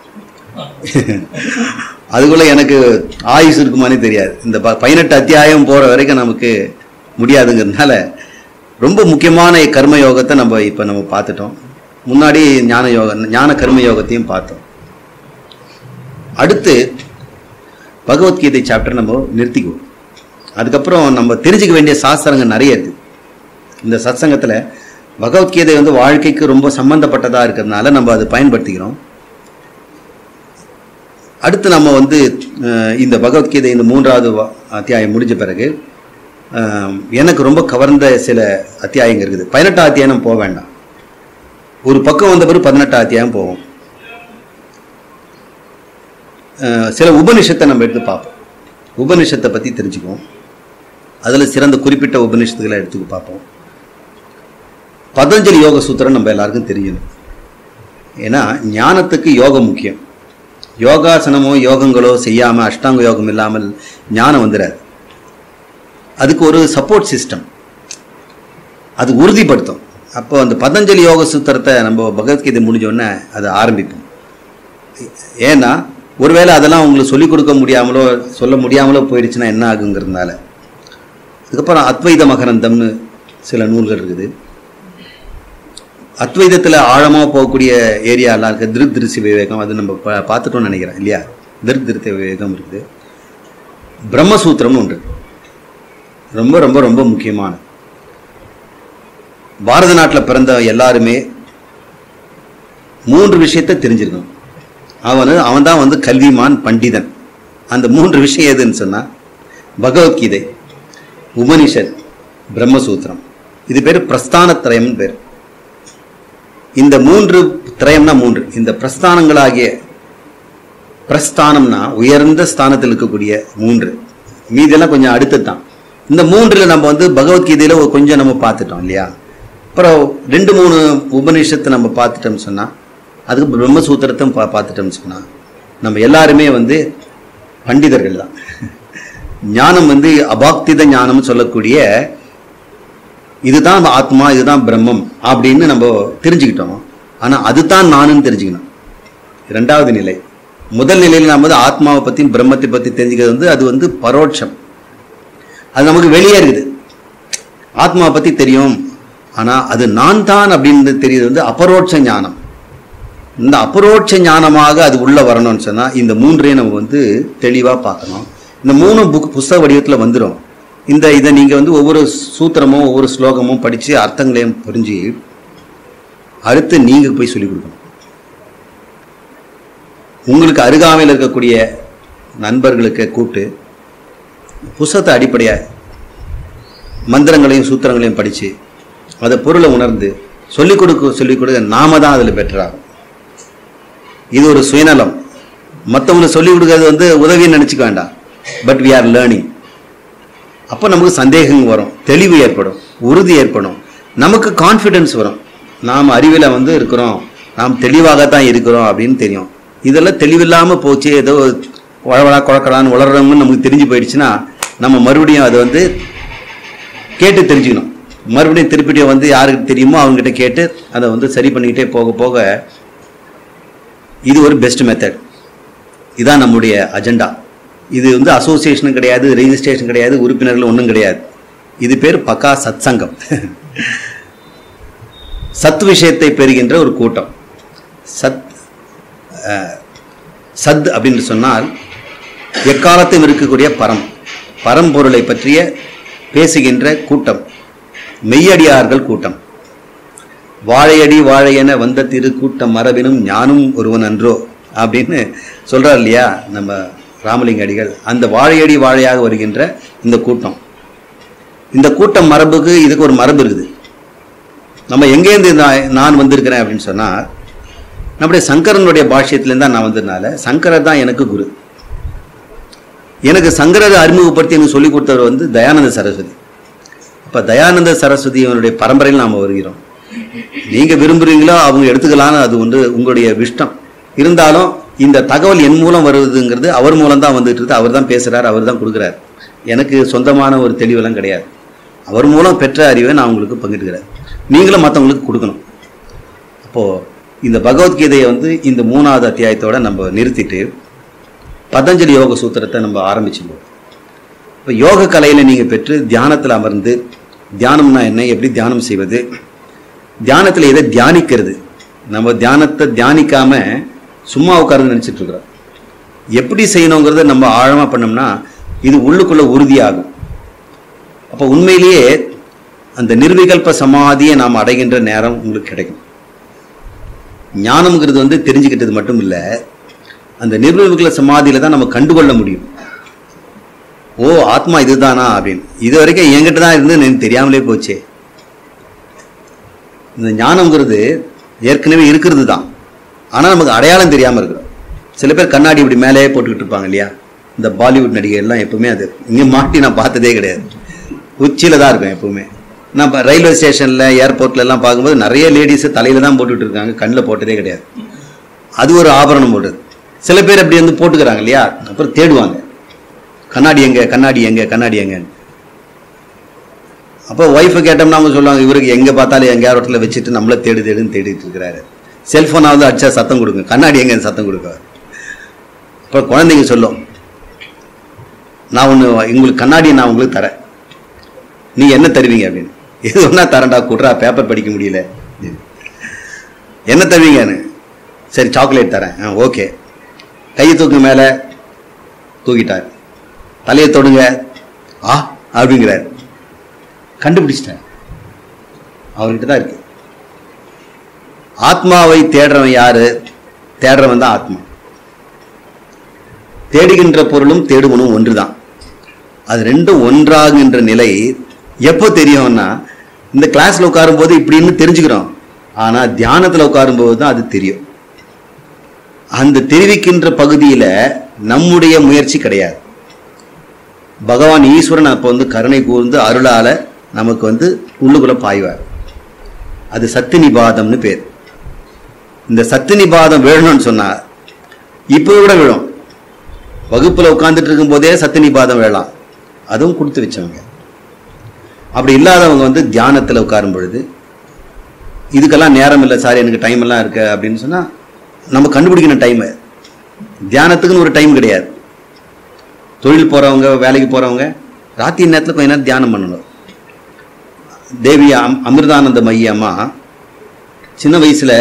அதுக்குள்ள எனக்கு ஆயுஸ் இருக்குமானே தெரியாது இந்த ப- பதினெட்டு அத்தியாயம் போற வரைக்கும் நமக்கு முடியாதுங்கிறதுனால ரொம்ப முக்கியமான கர்ம யோகத்தை நம்ம இப்போ நம்ம பார்த்துட்டோம் முன்னாடி ஞான யோகம் ஞான கர்ம யோகத்தையும் பார்த்தோம் அடுத்து பகவத்கீதை சாப்டர் நம்ம நிறுத்திக்குவோம் அதுக்கப்புறம் நம்ம தெரிஞ்சுக்க வேண்டிய சாஸ்திரங்கள் நிறைய இருக்கு இந்த சத்சங்கத்தில் பகவத்கீதை வந்து வாழ்க்கைக்கு ரொம்ப சம்பந்தப்பட்டதாக இருக்கிறதுனால நம்ம அதை பயன்படுத்திக்கிறோம் அடுத்து நம்ம வந்து அஹ், இந்த பகவத்கீதை இந்த மூன்றாவது வ- அத்தியாயம் முடிஞ்ச பிறகு அஹ், எனக்கு ரொம்ப கவர்ந்த சில அத்தியாயங்கள் இருக்குது பதினெட்டாம் அத்தியாயம் நம்ம போக வேண்டாம் ஒரு பக்கம் வந்த பிறகு பதினெட்டாம் அத்தியாயம் போவோம் அஹ், சில உபனிஷத்தை நம்ம எடுத்து பார்ப்போம் உபனிஷத்தை பற்றி தெரிஞ்சுக்குவோம் அதில் சிறந்த குறிப்பிட்ட உபனிஷத்துக்களை எடுத்து பார்ப்போம் பதஞ்சலி யோக சூத்திரம் நம்ம எல்லாருக்கும் தெரியணும் ஏன்னா ஞானத்துக்கு யோகம் முக்கியம் யோகாசனமோ யோகங்களோ செய்யாமல் அஷ்டாங்க யோகம் இல்லாமல் ஞானம் வந்துடாது அதுக்கு ஒரு சப்போர்ட் சிஸ்டம் அது உறுதிப்படுத்தும் அப்போ அந்த பதஞ்சலி யோக சூத்திரத்தை நம்ம பகவத்கீதை முடிஞ்ச உடனே அதை ஆரம்பிப்போம் ஏன்னா ஒருவேளை அதெல்லாம் உங்களுக்கு சொல்லிக் கொடுக்க முடியாமலோ சொல்ல முடியாமலோ போயிடுச்சுன்னா என்ன ஆகுங்கிறதுனால அதுக்கப்புறம் அத்வைத மகரந்தம்னு சில நூல்கள் இருக்குது அத்வைதத்தில் ஆழமாக போகக்கூடிய ஏரியாலாம் இருக்குது திருத் திருசி விவேகம் அது நம்ம பா பார்த்துட்டோம்னு நினைக்கிறேன் இல்லையா திருத் திருத்த விவேகம் இருக்குது பிரம்மசூத்திரம்னு ஒன்று இருக்கு. ரொம்ப ரொம்ப ரொம்ப முக்கியமான பாரத நாட்டில் பிறந்த எல்லாருமே மூன்று விஷயத்தை தெரிஞ்சிருக்கணும் அவன் அவன் தான் வந்து கல்விமான் பண்டிதன் அந்த மூன்று விஷயம் எதுன்னு சொன்னால் பகவத்கீதை உபனிஷத் பிரம்மசூத்திரம் இது பேர் பிரஸ்தானத்திரயம்னு பேர் இந்த மூன்று திரயம்னா மூன்று இந்த பிரஸ்தானங்களாகிய பிரஸ்தானம்னா உயர்ந்த ஸ்தானத்தில் இருக்கக்கூடிய மூன்று மீதெல்லாம் கொஞ்சம் அடுத்தது தான் இந்த மூன்றில் நம்ம வந்து பகவத்கீதையில் ஒரு கொஞ்சம் நம்ம பார்த்துட்டோம் இல்லையா அப்புறம் ரெண்டு மூணு உபநிஷத்தை நம்ம பார்த்துட்டோம்னு சொன்னால் அதுக்கு பிரம்மசூத்திரத்தை பா பார்த்துட்டோம்னு சொன்னால் நம்ம எல்லாருமே வந்து பண்டிதர்கள் தான் ஞானம் வந்து அபாக்தித ஞானம்னு சொல்லக்கூடிய இதுதான் ஆத்மா இதுதான் பிரம்மம் அப்படின்னு நம்ம தெரிஞ்சுக்கிட்டோம் ஆனால் அதுதான் நானுன்னு தெரிஞ்சுக்கணும் ரெண்டாவது நிலை முதல் நிலையில் நாம் வந்து ஆத்மாவை பற்றியும் பிரம்மத்தை பற்றி தெரிஞ்சுக்கிறது வந்து அது வந்து பரோட்சம் அது நமக்கு வெளியே இருக்குது ஆத்மாவை பற்றி தெரியும் ஆனால் அது நான் தான் அப்படின்னு தெரியுது வந்து அபரோட்ச ஞானம் இந்த அபரோட்ச ஞானமாக அது உள்ளே வரணும்னு சொன்னால் இந்த மூன்றையும் நம்ம வந்து தெளிவாக பார்க்கணும் இந்த மூணு புக் புஸ்தக வடிவத்தில் வந்துடும் இந்த இதை நீங்கள் வந்து ஒவ்வொரு சூத்திரமும் ஒவ்வொரு ஸ்லோகமும் படித்து அர்த்தங்களையும் புரிஞ்சு அடுத்து நீங்கள் போய் சொல்லிக் கொடுக்கணும் உங்களுக்கு அருகாமையில் இருக்கக்கூடிய நண்பர்களுக்கு கூப்பிட்டு புஸ்தகத்தை அடிப்படையாக மந்திரங்களையும் சூத்திரங்களையும் படித்து அதை பொருளை உணர்ந்து சொல்லிக் கொடுக்க சொல்லிக் கொடுக்க நாம தான் அதில் பெற்றராகும் இது ஒரு சுயநலம் மற்றவங்களுக்கு சொல்லிக் கொடுக்கறது வந்து உதவின்னு நினச்சிக்க வேண்டாம் பட் வி ஆர் லேர்னிங் அப்போ நமக்கு சந்தேகம் வரும் தெளிவு ஏற்படும் உறுதி ஏற்படும் நமக்கு கான்ஃபிடென்ஸ் வரும் நாம் அறிவில் வந்து இருக்கிறோம் நாம் தெளிவாகத்தான் இருக்கிறோம் அப்படின்னு தெரியும் இதெல்லாம் தெளிவில்லாமல் போச்சு ஏதோ வளவளா குழக்கலான்னு வளர்றோம்னு நமக்கு தெரிஞ்சு போயிடுச்சுன்னா நம்ம மறுபடியும் அதை வந்து கேட்டு தெரிஞ்சுக்கணும் மறுபடியும் திருப்பியும் வந்து யாருக்கு தெரியுமோ அவங்ககிட்ட கேட்டு அதை வந்து சரி பண்ணிக்கிட்டே போக போக இது ஒரு பெஸ்ட் மெத்தட் இதான் நம்முடைய அஜெண்டா இது வந்து அசோசியேஷனும் கிடையாது ரெஜிஸ்ட்ரேஷன் கிடையாது உறுப்பினர்கள் ஒன்றும் கிடையாது இது பேர் பக்கா சத் சங்கம் சத் விஷயத்தை பெறுகின்ற ஒரு கூட்டம் சத் அஹ், சத் அப்படின்னு சொன்னால் எக்காலத்தும் இருக்கக்கூடிய பரம் பரம்பொருளை பற்றிய பேசுகின்ற கூட்டம் மெய்யடியார்கள் கூட்டம் வாழையடி வாழையென வந்த திரு கூட்டம் மரபினும் ஞானும் ஒருவன் அன்றோ அப்படின்னு சொல்றார் இல்லையா நம்ம ராமலிங்க அடிகள் அந்த வாழையடி வாழையாக வருகின்ற இந்த கூட்டம் இந்த கூட்டம் மரபுக்கு இதுக்கு ஒரு மரபு இருக்குது நம்ம எங்கேருந்து நான் நான் வந்திருக்கிறேன் அப்படின்னு சொன்னால் நம்முடைய சங்கரனுடைய பாஷ்யத்துலேருந்து தான் நான் வந்ததுனால சங்கரர் தான் எனக்கு குரு எனக்கு சங்கரரை அறிமுகப்படுத்தி எனக்கு சொல்லிக் கொடுத்தவர் வந்து தயானந்த சரஸ்வதி அப்போ தயானந்த சரஸ்வதியினுடைய பரம்பரையில் நாம் வருகிறோம் நீங்கள் விரும்புகிறீங்களோ அவங்க எடுத்துக்கலான்னு அது வந்து உங்களுடைய விஷ்டம் இருந்தாலும் இந்த தகவல் என் மூலம் வருவதுங்கிறது அவர் மூலம் தான் வந்துட்டு இருக்குது அவர் தான் பேசுகிறார் அவர் தான் கொடுக்குறாரு எனக்கு சொந்தமான ஒரு தெளிவெல்லாம் கிடையாது அவர் மூலம் பெற்ற அறிவை நான் உங்களுக்கு பங்கிட்டுக்கிறேன் நீங்களும் மற்றவங்களுக்கு கொடுக்கணும் அப்போது இந்த பகவத்கீதையை வந்து இந்த மூணாவது அத்தியாயத்தோட நம்ம நிறுத்திட்டு பதஞ்சலி யோக சூத்திரத்தை நம்ம ஆரம்பிச்சிருவோம் இப்போ யோக கலையில் நீங்கள் பெற்று தியானத்தில் அமர்ந்து தியானம்னா என்ன எப்படி தியானம் செய்வது தியானத்தில் எதை தியானிக்கிறது நம்ம தியானத்தை தியானிக்காம சும்மா உட்கார்ந்து நினச்சிட்டு இருக்கிறோம் எப்படி செய்யணுங்கிறத நம்ம ஆழமாக பண்ணோம்னா இது உள்ளுக்குள்ள உறுதியாகும் அப்போ உண்மையிலேயே அந்த நிர்விகல்ப சமாதியை நாம் அடைகின்ற நேரம் உங்களுக்கு கிடைக்கும் ஞானம்ங்கிறது வந்து தெரிஞ்சுக்கிட்டது மட்டும் இல்லை அந்த நிர்விகல்ப சமாதியில தான் நம்ம கண்டுகொள்ள முடியும் ஓ ஆத்மா இதுதானா அப்படின்னு இது வரைக்கும் என்கிட்ட தான் இருந்து எனக்கு தெரியாமலே போச்சே இந்த ஞானம்ங்கிறது ஏற்கனவே இருக்கிறது தான் ஆனால் நமக்கு அடையாளம் தெரியாமல் இருக்கிறோம் சில பேர் கண்ணாடி இப்படி மேலேயே போட்டுக்கிட்டு இருப்பாங்க இல்லையா இந்த பாலிவுட் நடிகை எல்லாம் எப்பவுமே அது இங்கே மாட்டி நான் பார்த்ததே கிடையாது உச்சியில் தான் இருக்கும் எப்பவுமே நான் ரயில்வே ஸ்டேஷனில் ஏர்போர்ட்ல எல்லாம் பார்க்கும்போது நிறைய லேடிஸ் தலையில தான் போட்டுட்டு இருக்காங்க கண்ணில் போட்டதே கிடையாது அது ஒரு ஆபரணம் போடுறது சில பேர் அப்படி வந்து போட்டுக்கிறாங்க இல்லையா அப்புறம் தேடுவாங்க கண்ணாடி எங்க கண்ணாடி எங்க கண்ணாடி எங்கன்னு அப்போ ஒய்ஃபை கேட்டோம்னா அவங்க சொல்லுவாங்க இவருக்கு எங்கே பார்த்தாலும் எங்கேயாவது இடத்துல வச்சுட்டு நம்மள தேடு தேடுன்னு தேடிட்டு இருக்கிறாரு செல்ஃபோனாவது அடிச்சா சத்தம் கொடுங்க கண்ணாடி எங்க சத்தம் கொடுக்க அப்புறம் குழந்தைங்க சொல்லும் நான் ஒன்று உங்களுக்கு கண்ணாடி நான் உங்களுக்கு தரேன் நீங்க என்ன தருவீங்க அப்படின்னு எது ஒன்றா தரேன்டா குட்ரா பேப்பர் படிக்க முடியல என்ன தருவீங்கன்னு சரி சாக்லேட் தரேன் ஆ ஓகே கையை தூக்கு மேலே தூக்கிட்டார் தலையை தொடுங்க ஆ அப்படிங்கிறார் கண்டுபிடிச்சிட்டேன் அவர்கிட்ட தான் இருக்கு ஆத்மாவை தேடுறவன் யாரு தேடுறவன் தான் ஆத்மா தேடுகின்ற பொருளும் தேடுவனும் ஒன்றுதான் அது ரெண்டும் ஒன்றாகுகின்ற நிலை எப்போ தெரியும்னா இந்த கிளாஸ்ல உட்காரும்போது இப்படின்னு தெரிஞ்சுக்கிறோம் ஆனா தியானத்துல உட்காரும்போது தான் அது தெரியும் அந்த தெரிவிக்கின்ற பகுதியில நம்முடைய முயற்சி கிடையாது பகவான் ஈஸ்வரன் அப்போ வந்து கருணை கூர்ந்து அருளால நமக்கு வந்து உள்ளுக்குள்ள பாய்வார் அது சத்து நிபாதம்னு பேர் இந்த சத்து நிபாதம் வேணும்னு சொன்னா இப்போ கூட விழும் வகுப்புல உட்கார்ந்துட்டு இருக்கும் போதே சத்து நிபாதம் வேளாம் அதுவும் கொடுத்து வச்சவங்க அப்படி இல்லாதவங்க வந்து தியானத்துல உட்காரும் பொழுது இதுக்கெல்லாம் நேரம் இல்லை சார் எனக்கு டைம் எல்லாம் இருக்கு அப்படின்னு சொன்னா நம்ம கண்டுபிடிக்கணும் டைமை தியானத்துக்குன்னு ஒரு டைம் கிடையாது தொழில் போறவங்க வேலைக்கு போறவங்க ராத்திரி நேரத்தில் கொஞ்ச நேரம் தியானம் பண்ணணும் தேவி அம் அமிர்தானந்த மைய அம்மா சின்ன வயசுல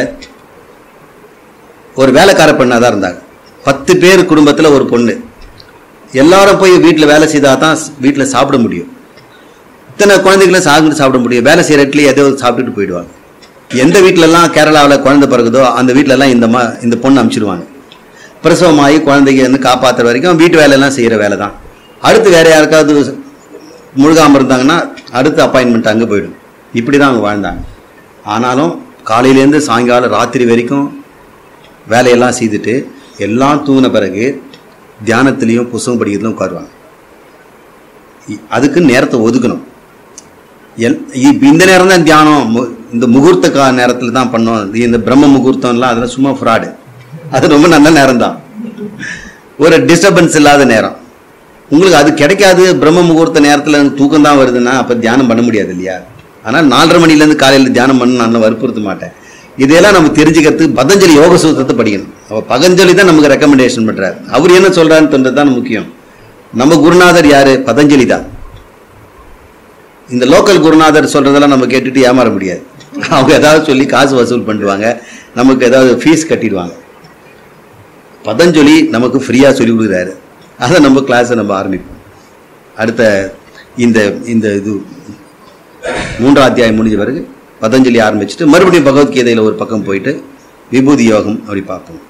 ஒரு வேலைக்கார பெண்ணாக தான் இருந்தாங்க பத்து பேர் குடும்பத்தில் ஒரு பொண்ணு எல்லாரும் போய் வீட்டில் வேலை செய்தால் தான் வீட்டில் சாப்பிட முடியும் இத்தனை குழந்தைகளை சாப்பிட்டு சாப்பிட முடியும் வேலை செய்கிற இடத்துல ஏதோ சாப்பிட்டுட்டு போயிடுவாங்க எந்த வீட்டிலலாம் கேரளாவில் குழந்தை பிறகுதோ அந்த வீட்டிலலாம் இந்த மா இந்த பொண்ணு அனுப்பிச்சிடுவாங்க பிரசவமாகி குழந்தைங்க வந்து காப்பாற்றுற வரைக்கும் வீட்டு வேலையெல்லாம் செய்கிற வேலை தான் அடுத்து வேற யாருக்காவது முழுகாமல் இருந்தாங்கன்னா அடுத்த அப்பாயின்மெண்ட் அங்கே போயிடும் இப்படி தான் அவங்க வாழ்ந்தாங்க ஆனாலும் காலையிலேருந்து சாயங்காலம் ராத்திரி வரைக்கும் வேலையெல்லாம் செய்துட்டு எல்லாம் தூங்கின பிறகு தியானத்துலேயும் புஸ்தகம் படிக்கிறதுலும் உட்காருவாங்க இ- அதுக்கு நேரத்தை ஒதுக்கணும் எல் இப்ப இந்த நேரம் தான் தியானம் மு- இந்த முகூர்த்த கா நேரத்தில் தான் பண்ணோம் இது இந்த பிரம்ம முகூர்த்தம்லாம் அதெல்லாம் சும்மா ஃப்ராடு அது ரொம்ப நல்ல நேரம் தான் ஒரு டிஸ்டர்பன்ஸ் இல்லாத நேரம் உங்களுக்கு அது கிடைக்காது பிரம்ம முகூர்த்த நேரத்தில் எனக்கு தூக்கம் தான் வருதுன்னா அப்போ தியானம் பண்ண முடியாது இல்லையா ஆனால் நாலரை மணிலேருந்து காலையில் தியானம் பண்ண நான் வற்புறுத்த மாட்டேன் இதையெல்லாம் நம்ம தெரிஞ்சுக்கிறதுக்கு பதஞ்சலி யோக சூத்திரத்தை படிக்கணும் அப்போ பதஞ்சலி தான் நமக்கு ரெக்கமெண்டேஷன் பண்ணுறாரு அவர் என்ன சொல்கிறாருன்னு தோன்றது தான் முக்கியம் நம்ம குருநாதர் யாரு பதஞ்சலி தான் இந்த லோக்கல் குருநாதர் சொல்றதெல்லாம் நம்ம கேட்டுட்டு ஏமாற முடியாது அவங்க ஏதாவது சொல்லி காசு வசூல் பண்ணிடுவாங்க நமக்கு ஏதாவது ஃபீஸ் கட்டிடுவாங்க பதஞ்சலி நமக்கு ஃப்ரீயாக சொல்லி கொடுக்குறாரு அதை நம்ம கிளாஸை நம்ம ஆரம்பிப்போம் அடுத்த இந்த இந்த இது மூன்றாம் அத்தியாயம் முடிஞ்ச பிறகு பதஞ்சலி ஆரம்பிச்சுட்டு மறுபடியும் பகவத்கீதையில் ஒரு பக்கம் போயிட்டு விபூதி யோகம் அப்படி பார்ப்போம்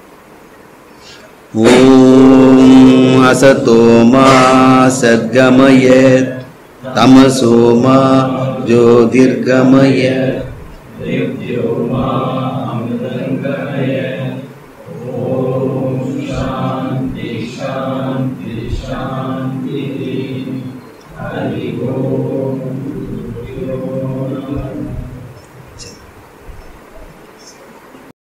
ஓம் அசதோமா சத்கமயத் தமசோமா ஜோதிர்கமய Nirjoma